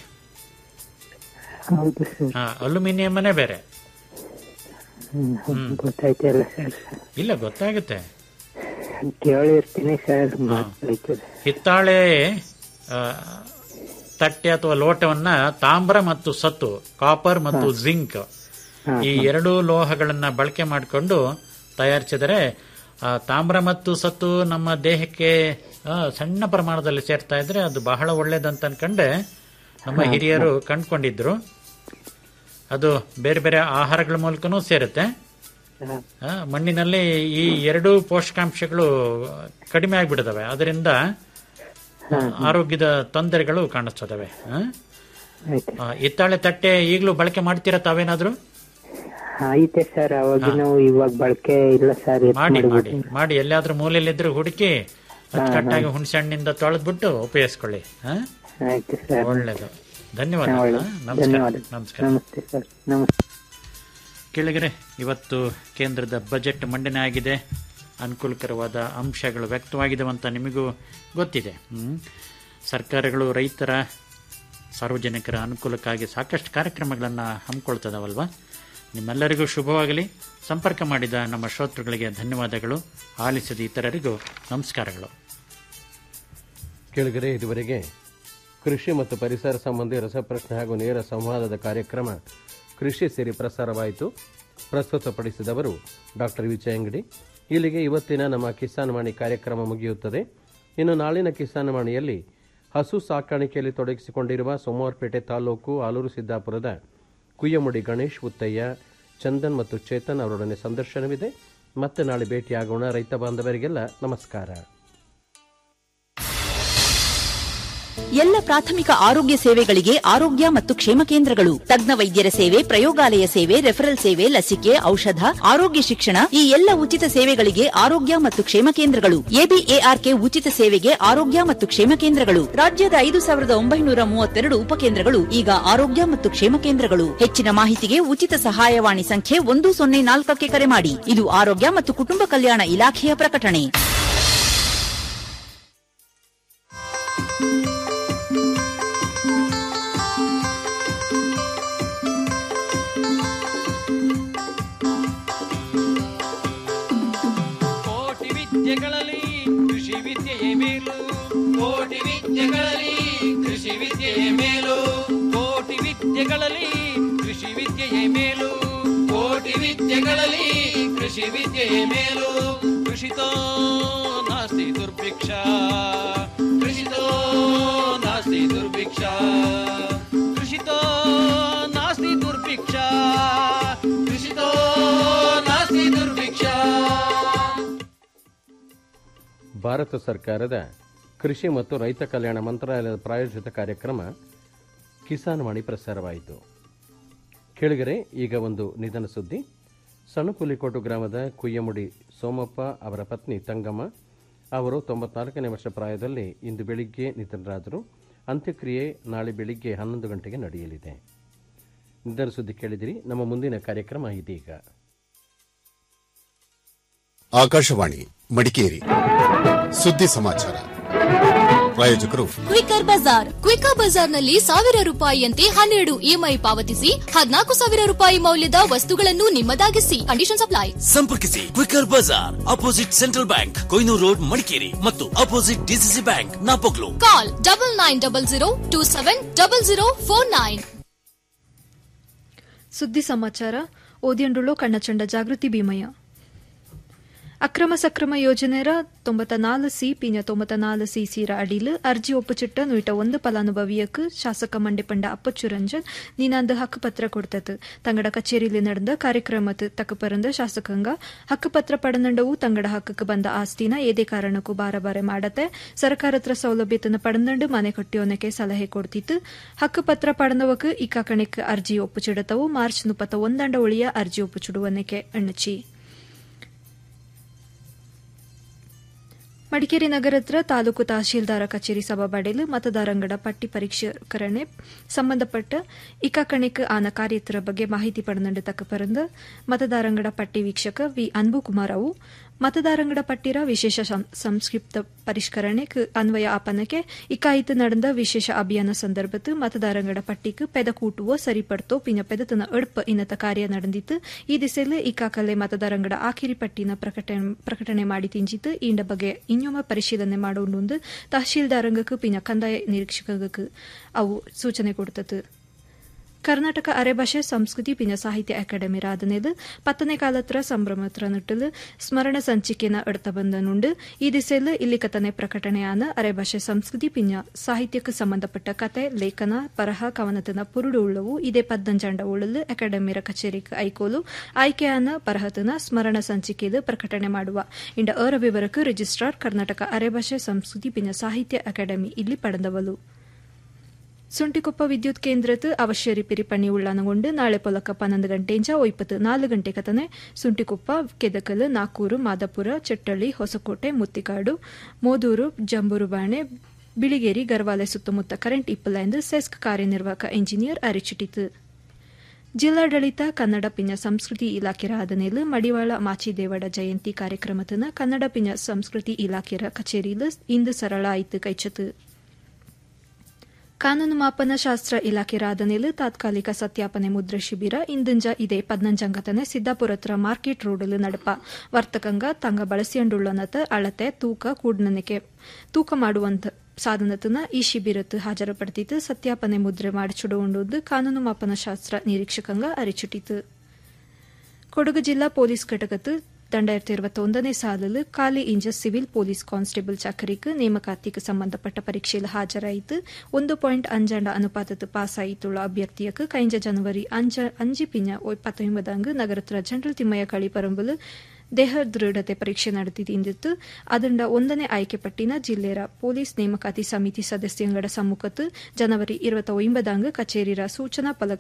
ಹೌದು ಸರ್ ಹಾ ಅಲ್ಯೂಮಿನಿಯಂನೇ ಬೇರೆ ಹ್ಮ್, ಹ್ಮ್, ಗೊತ್ತಾಯ್ತಲ್ಲ ಸರ್ ಇಲ್ಲ ಗೊತ್ತಾಗುತ್ತೆ ಕೇಳಿರ್ತೀನಿ ಸರ್ ಮಾತಾಡ್ತಾರೆ ಹಿತ್ತಾಳೆ ಆ, ತಟ್ಟೆ ಅಥವಾ ಲೋಟವನ್ನ ತಾಮ್ರ ಮತ್ತು ಸತ್ತು ಕಾಪರ್ ಮತ್ತು ಜಿಂಕ್ ಈ ಎರಡು ಲೋಹಗಳನ್ನ ಬಳಕೆ ಮಾಡಿಕೊಂಡು ತಯಾರಿಸಿದರೆ ಆ, ತಾಮ್ರ ಮತ್ತು ಸತ್ತು ನಮ್ಮ ದೇಹಕ್ಕೆ ಆ, ಸಣ್ಣ ಪ್ರಮಾಣದಲ್ಲಿ ಸೇರ್ತಾ ಇದ್ರೆ ಅದು ಬಹಳ ಒಳ್ಳೇದಂತ ಅನ್ಕಂಡೆ ನಮ್ಮ ಹಾ, ಹಿರಿಯರು ಕಂಡ್ಕೊಂಡಿದ್ರು ಅದು ಬೇರೆ ಬೇರೆ ಆಹಾರಗಳ ಮೂಲಕನೂ ಸೇರುತ್ತೆ ಆ, ಮಣ್ಣಿನಲ್ಲಿ ಈ ಎರಡು ಪೋಷಕಾಂಶಗಳು ಕಡಿಮೆ ಆಗಿಬಿಡ್ತವೆ ಅದರಿಂದ ಆ, ಆರೋಗ್ಯದ ತೊಂದರೆಗಳು ಕಾಣಿಸ್ತದವೆ ಆ? ಆ, ಹಿತ್ತಾಳೆ ತಟ್ಟೆ ಈಗಲೂ ಬಳಕೆ ಮಾಡ್ತೀರಾ ತಾವೇನಾದ್ರೂ ಐತೆ ಸರ್ ಅವಾಗಿನ ಇವಾಗ ಬಳಕೆ ಇಲ್ಲ ಸರ್ ಎತ್ ಮಾಡಿ ಮಾಡಿ ಮಾಡ್ಬಿಟ್ಟು. ಮಾಡಿ ಎಲ್ಲಾದ್ರೂ ಮೂಲೆಯಲ್ಲಿದ್ರು ಹುಡುಕಿ ಅಚ್ಚುಕಟ್ಟಾಗಿ ಹುಣಸೆ ಹಣ್ಣಿಂದ ತೊಳೆದ್ಬಿಟ್ಟು ಉಪಯೋಗಿಸ್ಕೊಳ್ಳಿ ಆ? ಆಯ್ತು ಸರ್ ಒಳ್ಳೇದು ಧನ್ಯವಾದ ಹಾ, ಒಳ್ಳೆ- ಆ, ನಮಸ್ಕಾರ ಧನ್ಯವಾದ ನಮಸ್ಕಾರ ನಮಸ್ತೆ ಸರ್ ನಮಸ್ತೆ ಕೇಳಿದರೆ ಇವತ್ತು ಕೇಂದ್ರದ ಬಜೆಟ್ ಮಂಡನೆ ಆಗಿದೆ ಅನುಕೂಲಕರವಾದ ಅಂಶಗಳು ವ್ಯಕ್ತವಾಗಿದ್ದಾವೆ ಅಂತ ನಿಮಗೂ ಗೊತ್ತಿದೆ ಹ್ಮ್. ಸರ್ಕಾರಗಳು ರೈತರ ಸಾರ್ವಜನಿಕರ ಅನುಕೂಲಕ್ಕಾಗಿ ಸಾಕಷ್ಟು ಕಾರ್ಯಕ್ರಮಗಳನ್ನು ಹಮ್ಮಿಕೊಳ್ತದವಲ್ವಾ ನಿಮ್ಮೆಲ್ಲರಿಗೂ ಶುಭವಾಗಲಿ ಸಂಪರ್ಕ ಮಾಡಿದ ನಮ್ಮ ಶ್ರೋತೃಗಳಿಗೆ ಧನ್ಯವಾದಗಳು ಆಲಿಸಿದ ಇತರರಿಗೂ ನಮಸ್ಕಾರಗಳು ಕೆಳಗರೆ ಇದುವರೆಗೆ ಕೃಷಿ ಮತ್ತು ಪರಿಸರ ಸಂಬಂಧಿ ರಸಪ್ರಶ್ನೆ ಹಾಗೂ ನೇರ ಸಂವಾದದ ಕಾರ್ಯಕ್ರಮ ಕೃಷಿ ಸಿರಿ ಪ್ರಸಾರವಾಯಿತು ಪ್ರಸ್ತುತಪಡಿಸಿದವರು ಡಾಕ್ಟರ್ ವಿಜಯಂಗಡಿ ಇಲ್ಲಿಗೆ ಇವತ್ತಿನ ನಮ್ಮ ಕಿಸಾನ್ ವಾಣಿ ಕಾರ್ಯಕ್ರಮ ಮುಗಿಯುತ್ತದೆ ಇನ್ನು ನಾಳಿನ ಕಿಸಾನ್ ವಾಣಿಯಲ್ಲಿ ಹಸು ಸಾಕಾಣಿಕೆಯಲ್ಲಿ ತೊಡಗಿಸಿಕೊಂಡಿರುವ ಸೋಮವಾರಪೇಟೆ ತಾಲೂಕು ಆಲೂರು ಸಿದ್ದಾಪುರದ ಕುಯ್ಯಮುಡಿ ಗಣೇಶ್ ಉತ್ತಯ್ಯ ಚಂದನ್ ಮತ್ತು ಚೇತನ್ ಅವರೊಡನೆ ಸಂದರ್ಶನವಿದೆ ಮತ್ತೆ ನಾಳೆ ಭೇಟಿಯಾಗೋಣ ರೈತ ಬಾಂಧವರಿಗೆಲ್ಲ ನಮಸ್ಕಾರ ಎಲ್ಲ ಪ್ರಾಥಮಿಕ ಆರೋಗ್ಯ ಸೇವೆಗಳಿಗೆ ಆರೋಗ್ಯ ಮತ್ತು ಕ್ಷೇಮ ಕೇಂದ್ರಗಳು ತಜ್ಞ ವೈದ್ಯರ ಸೇವೆ ಪ್ರಯೋಗಾಲಯ ಸೇವೆ ರೆಫರಲ್ ಸೇವೆ ಲಸಿಕೆ ಔಷಧ ಆರೋಗ್ಯ ಶಿಕ್ಷಣ ಈ ಎಲ್ಲ ಉಚಿತ ಸೇವೆಗಳಿಗೆ ಆರೋಗ್ಯ ಮತ್ತು ಕ್ಷೇಮ ಕೇಂದ್ರಗಳು ಎಬಿಎಆರ್ಕೆ ಉಚಿತ ಸೇವೆಗೆ ಆರೋಗ್ಯ ಮತ್ತು ಕ್ಷೇಮ ಕೇಂದ್ರಗಳು ರಾಜ್ಯದ ಐದು ಸಾವಿರದ ಒಂಬೈನೂರ ಮೂವತ್ತೆರಡು ಉಪಕೇಂದ್ರಗಳು ಈಗ ಆರೋಗ್ಯ ಮತ್ತು ಕ್ಷೇಮ ಕೇಂದ್ರಗಳು ಹೆಚ್ಚಿನ ಮಾಹಿತಿಗೆ ಉಚಿತ ಸಹಾಯವಾಣಿ ಸಂಖ್ಯೆ ಒಂದು ಸೊನ್ನೆ ನಾಲ್ಕಕ್ಕೆ ಕರೆ ಮಾಡಿ ಇದು ಆರೋಗ್ಯ ಮತ್ತು ಕುಟುಂಬ ಕಲ್ಯಾಣ ಇಲಾಖೆಯ ಪ್ರಕಟಣೆ ಕೋಟಿ ವಿದ್ಯೆಗಳಲ್ಲಿ ಕೃಷಿ ವಿದ್ಯೆಯೇ ಮೇಲು ಕೋಟಿ ವಿದ್ಯೆಗಳಲ್ಲಿ ಕೃಷಿ ವಿದ್ಯೆಯೇ ಮೇಲು ಕೋಟಿ ವಿದ್ಯೆಗಳಲ್ಲಿ ಕೃಷಿ ವಿದ್ಯೆಯೇ ಮೇಲು ಕೋಟಿ ವಿದ್ಯೆಗಳಲ್ಲಿ ಕೃಷಿ ವಿದ್ಯೆಯೇ ಮೇಲು ಕೃಷಿತೋ ನಾಸ್ತಿ ದುರ್ಭಿಕ್ಷ ಕೃಷಿತೋ ನಾಸ್ತಿ ದುರ್ಭಿಕ್ಷ ಕೃಷಿತೋ ನಾಸ್ತಿ ದುರ್ಭಿಕ್ಷ ಕೃಷಿತೋ ನಾಸ್ತಿ ದುರ್ಭಿಕ್ಷ ಭಾರತ ಸರ್ಕಾರದ ಕೃಷಿ ಮತ್ತು ರೈತ ಕಲ್ಯಾಣ ಮಂತ್ರಾಲಯದ ಪ್ರಾಯೋಜಿತ ಕಾರ್ಯಕ್ರಮ ಕಿಸಾನ್ ವಾಣಿ ಪ್ರಸಾರವಾಯಿತು ಕೇಳಿಗರೆ ಈಗ ಒಂದು ನಿಧನ ಸುದ್ದಿ ಸಣ್ಣಪುಲಿಕೋಟು ಗ್ರಾಮದ ಕುಯ್ಯಮುಡಿ ಸೋಮಪ್ಪ ಅವರ ಪತ್ನಿ ತಂಗಮ್ಮ ಅವರು ತೊಂಬತ್ನಾಲ್ಕನೇ ವರ್ಷ ಪ್ರಾಯದಲ್ಲಿ ಇಂದು ಬೆಳಿಗ್ಗೆ ನಿಧನರಾದರು ಅಂತ್ಯಕ್ರಿಯೆ ನಾಳೆ ಬೆಳಿಗ್ಗೆ ಹನ್ನೊಂದು ಗಂಟೆಗೆ ನಡೆಯಲಿದೆ ನಿಧನ ಸುದ್ದಿ ಕೇಳಿದಿರಿ ನಮ್ಮ ಮುಂದಿನ ಕಾರ್ಯಕ್ರಮ ಇದೀಗ ಆಕಾಶವಾಣಿ ಮಡಿಕೇರಿ ಸುದ್ದಿ ಸಮಾಚಾರ ಪ್ರಾಯೋಜಕರು ಕ್ವಿಕರ್ ಬಜಾರ್ ಕ್ವಿಕರ್ ಬಜಾರ್ನಲ್ಲಿ ಸಾವಿರ ರೂಪಾಯಿಯಂತೆ ಹನ್ನೆರಡು ಇಎಂಐ ಪಾವತಿಸಿ ಹದಿನಾಲ್ಕು ಸಾವಿರ ರೂಪಾಯಿ ಮೌಲ್ಯದ ವಸ್ತುಗಳನ್ನು ನಿಮ್ಮದಾಗಿಸಿ ಕಂಡೀಷನ್ ಅಪ್ಲೈ ಸಂಪರ್ಕಿಸಿ quicker bazaar opposite central bank Koynur road Madikeri ಮತ್ತು opposite DCC bank Napoklu call double nine double zero two seven double zero four nine ಸುದ್ದಿ ಸಮಾಚಾರ ಓದಿಯಂಡುಳು ಕಣ್ಣಚಂಡ ಜಾಗೃತಿ ಭೀಮಯ್ಯ ಅಕ್ರಮ ಸಕ್ರಮ ಯೋಜನೆರ ತೊಂಬತ್ತ ನಾಲು ಸಿ ಪಿನ ತೊಂಬತ್ತ ನಾಲು ಸಿ ಸೀರ ಅಡಿಲ್ ಅರ್ಜಿ ಒಪ್ಪುಚಿಟ್ಟ ನುಯಿಟ ಒಂದು ಫಲಾನುಭವಿಯಕ್ಕೆ ಶಾಸಕ ಮಂಡೆಪಂಡ ಅಪ್ಪಚ್ಚು ರಂಜನ್ ನೀನಾಂದು ಹಕ್ಕುಪತ್ರ ಕೊಡ್ತது தங்கட கச்சேரியில் நடந்த ಕಾರ್ಯಕ್ರಮದ ತಕಪರಂದ ಶಾಸಕಾಂಗ ಹಕ್ಕುಪತ್ರ ಪಡನಂಡವು ತಂಗಡ ಹಕ್ಕಕ್ಕೆ ಬಂದ ಆಸ್ತಿನ ಏದೇ ಕಾರಣಕ್ಕೂ ಬಾರಬಾರೆ ಮಾಡತೆ ಸರ್ಕಾರತ್ರ ಸೌಲಭ್ಯತನ ಪಡನಂಡು ಮನೆ ಕಟ್ಟಿಯೋನಕ್ಕೆ ಸಲಹೆ ಕೊಡ್ತಿತ್ತು ಹಕ್ಕುಪತ್ರ ಪಡನವಕ್ಕೆ ಇಕ್ಕಾಕಣಿಕ್ ಅರ್ಜಿ ಒಪ್ಪುಚಿಡತವು ಮಾರ್ಚ್ ಮುಪ್ಪತ್ತ ಒಂದಂಡ ಉಳಿಯ ಅರ್ಜಿ ಒಪ್ಪುಚಿಡುವನಕ್ಕೆ ಅಣ್ಣಚಿ ಮಡಿಕೇರಿ ನಗರತ್ರ ತಾಲೂಕು ತಹಶೀಲ್ದಾರ ಕಚೇರಿ ಸಭಾಬಾಡೆಲು ಮತದಾರಂಗಡ ಪಟ್ಟಿ ಪರಿಷ್ಕರಣೆ ಸಂಬಂಧಪಟ್ಟ ಇಕಾಕಣಿಕ್ ಆನ ಕಾರ್ಯತರ ಬಗ್ಗೆ ಮಾಹಿತಿ ಪಡೆದಂಡು ತಕ್ಕ ಪರಂದ ಮತದಾರಂಗಡ ಪಟ್ಟಿ ವೀಕ್ಷಕ ವಿ ಅನ್ಬುಕುಮಾರ್ ಅವು ಮತದಾರಂಗಡ ಪಟ್ಟಿರ ವಿಶೇಷ ಸಂಕ್ಷಿಪ್ತ ಪರಿಷ್ಕರಣೆಗೆ ಅನ್ವಯ ಆಪನಕ್ಕೆ ಇಕಾಯಿತು ನಡೆದ ವಿಶೇಷ ಅಭಿಯಾನ ಸಂದರ್ಭದ ಮತದಾರಂಗಡ ಪಟ್ಟಿக்கு ಪೆದ ಕೂಟುವ ಸರಿಪಡ್ತೋ ಪಿನ ಪೆದತನ ಎಡ್ಪ ಇನ್ನತ ಕಾರ್ಯ ನಡೆದಿತ್ತು ಈ ದಿಸೆಯಲ್ಲಿ ಇಕಾಕಲೆ ಮತದಾರಂಗಡ ಆಖಿರಿ ಪಟ್ಟಿನ ಪ್ರಕಟಣೆ ಮಾಡಿ ತಿಂಜಿತ್ತು ಇಂಡ ಬಗ್ಗೆ ಇನ್ನೊಮ್ಮೆ ಪರಿಶೀಲನೆ ಮಾಡೋಣ ತಹಶೀಲ್ದಾರಂಗಕ್ಕೆ ಪಿನ ಕಂದಾಯ ನಿರೀಕ್ಷಕಕ್ಕೆ ಅವು ಸೂಚನೆ ಕೊಡ್ತದೆ ಕರ್ನಾಟಕ ಅರೆಭಾಷೆ ಸಂಸ್ಕೃತಿ ಪಿನ ಸಾಹಿತ್ಯ ಅಕಾಡೆಮಿ ರಾಧನೆದು ಪತ್ತನೇ ಕಾಲತ್ರ ಸಂಭ್ರಮತ್ರ ನಟ್ಟಲು ಸ್ಮರಣ ಸಂಚಿಕೆನ ಎಡ್ತ ಬಂದನುಂಡು ಈ ದಿಸೆಯಲ್ಲಿ ಇಲ್ಲಿ ಕಥನೆ ಪ್ರಕಟಣೆಯಾನ ಅರೆಭಾಷೆ ಸಂಸ್ಕೃತಿ ಪಿನ ಸಾಹಿತ್ಯಕ್ಕೆ ಸಂಬಂಧಪಟ್ಟ ಕತೆ ಲೇಖನ ಬರಹ ಕವನತನ ಪುರುಡು ಉಳ್ಳವು ಇದೇ ಪದ್ದಂಜಾಂಡ ಉಳ್ಳಲು ಅಕಾಡೆಮಿರ ಕಚೇರಿಗೆ ಐಕೋಲು ಆಯ್ಕೆಯಾನ ಬರಹತನ ಸ್ಮರಣ ಸಂಚಿಕೆದು ಪ್ರಕಟಣೆ ಮಾಡುವ ಇಂಡ ಅರ ವಿವರಕ್ಕೆ ರಿಜಿಸ್ಟ್ರಾರ್ ಕರ್ನಾಟಕ ಅರೆಭಾಷೆ ಸಂಸ್ಕೃತಿ ಪಿನ ಸಾಹಿತ್ಯ ಅಕಾಡೆಮಿ ಇಲ್ಲಿ ಪಡೆದವಲು ಸುಂಟಿಕೊಪ್ಪ ವಿದ್ಯುತ್ ಕೇಂದ್ರದ ಅವಶ್ಯ ರಿಪೇರಿ ಪಣಿ ಉಳ್ಳಾನಗೊಂಡು ನಾಳೆ ಪೊಲಕ ಪನ್ನೊಂದು ಗಂಟೆಂಚ ಒಯ್ಪತ್ತು ನಾಲ್ಕು ಗಂಟೆ ಕತನೆ ಸುಂಟಿಕೊಪ್ಪ ಕೆದಕಲ್ ನಾಕೂರು ಮಾದಾಪುರ ಚಟ್ಟಳ್ಳಿ ಹೊಸಕೋಟೆ ಮುತ್ತಿಕಾಡು ಮೋದೂರು ಜಂಬೂರುಬಾಣೆ ಬಿಳಿಗೇರಿ ಗರ್ವಾಲೆ ಸುತ್ತಮುತ್ತ ಕರೆಂಟ್ ಇಪ್ಪಲ ಎಂದು ಸೆಸ್ಕ್ ಕಾರ್ಯನಿರ್ವಾಹಕ ಎಂಜಿನಿಯರ್ ಅರಿಚಿಟಿತು ಜಿಲ್ಲಾಡಳಿತ ಕನ್ನಡ ಪಿನ ಸಂಸ್ಕೃತಿ ಇಲಾಖೆ ರಾಧನೆಲು ಮಡಿವಾಳ ಮಾಚಿದೇವಡ ಜಯಂತಿ ಕಾರ್ಯಕ್ರಮತನ ಕನ್ನಡ ಪಿನ ಸಂಸ್ಕೃತಿ ಇಲಾಖೆರ ಕಚೇರಿಲು ಇಂದು ಸರಳ ಆಯ್ತು ಕೈಚತು ಕಾನೂನು ಮಾಪನ ಶಾಸ್ತ್ರ ಇಲಾಖೆ ರಾಧನೆಲು ತಾತ್ಕಾಲಿಕ ಸತ್ಯಾಪನೆ ಮುದ್ರೆ ಶಿಬಿರ ಇಂದಿಂಜ ಇದೇ ಪದ್ನಂಜಂಗತನೆ ಸಿದ್ದಾಪುರತ್ರ ಮಾರ್ಕೆಟ್ ರೋಡಲು ನಡಪ ವರ್ತಕಂಗ ತಂಗ ಬಳಸಿಯಂಡುಳ್ಳನತ ಅಳತೆ ತೂಕ ಕೂಡ್ನನಿಕೆ ತೂಕ ಮಾಡುವಂತ ಸಾಧನತನ ಈ ಶಿಬಿರತ್ತು ಹಾಜರುಪಡ್ತಿತ್ತು ಸತ್ಯಾಪನೆ ಮುದ್ರೆ ಮಾಡಿಚುಡುವುದು ಕಾನೂನು ಮಾಪನ ಶಾಸ್ತ್ರ ನಿರೀಕ್ಷಕಂಗ ಅರಿಚುಟಿತು ಕೊಡಗು ಜಿಲ್ಲಾ ಪೊಲೀಸ್ ಘಟಕത്തിൽ രണ്ടായിരത്തി ഇരുപത്തൊന്നിനെ സാലിൽ കാലി ഇഞ്ച് സിവിൽ പോലീസ് കോൺസ്റ്റബിൾ ചക്കറിക്ക് ನೇಮಕಾತಿಗೆ ಸಂಬಂಧಪಟ್ಟ ಪರೀಕ್ಷೆಯಲ್ಲಿ ಹಾಜರಾಯಿತು ಒಂದು ಪಾಯಿಂಟ್ ಅಂಜಂಡ ಅನುಪಾತದ ಪಾಸಾಯಿತುಳ್ಳ ಅಭ್ಯರ್ಥಿಯಕ್ಕೆ ಕೈಂಜ ಜನವರಿ ಅಂಜಿ ಪಿಂಜ ಪತ್ತೊಂಬದಂಗ್ ನಗರತ್ರ ಜನರಲ್ ತಿಮ್ಮಯ್ಯ ಕಳಿಪರಂಬಲು ದೇಹ ದೃಢತೆ ಪರೀಕ್ಷೆ ನಡೆದಿದ್ದು ಅದರಿಂದ ಒಂದನೇ ಆಯ್ಕೆ ಪಟ್ಟಿನ ಜಿಲ್ಲೆಯ ಪೊಲೀಸ್ ನೇಮಕಾತಿ ಸಮಿತಿ ಸದಸ್ಯಂಗಡ ಸಮ್ಮುಖತ್ತು ಜನವರಿ ಇರುವತ್ತ ಒಂಬದಂಗ್ ಕಚೇರಿರ ಸೂಚನಾ ಫಲಕ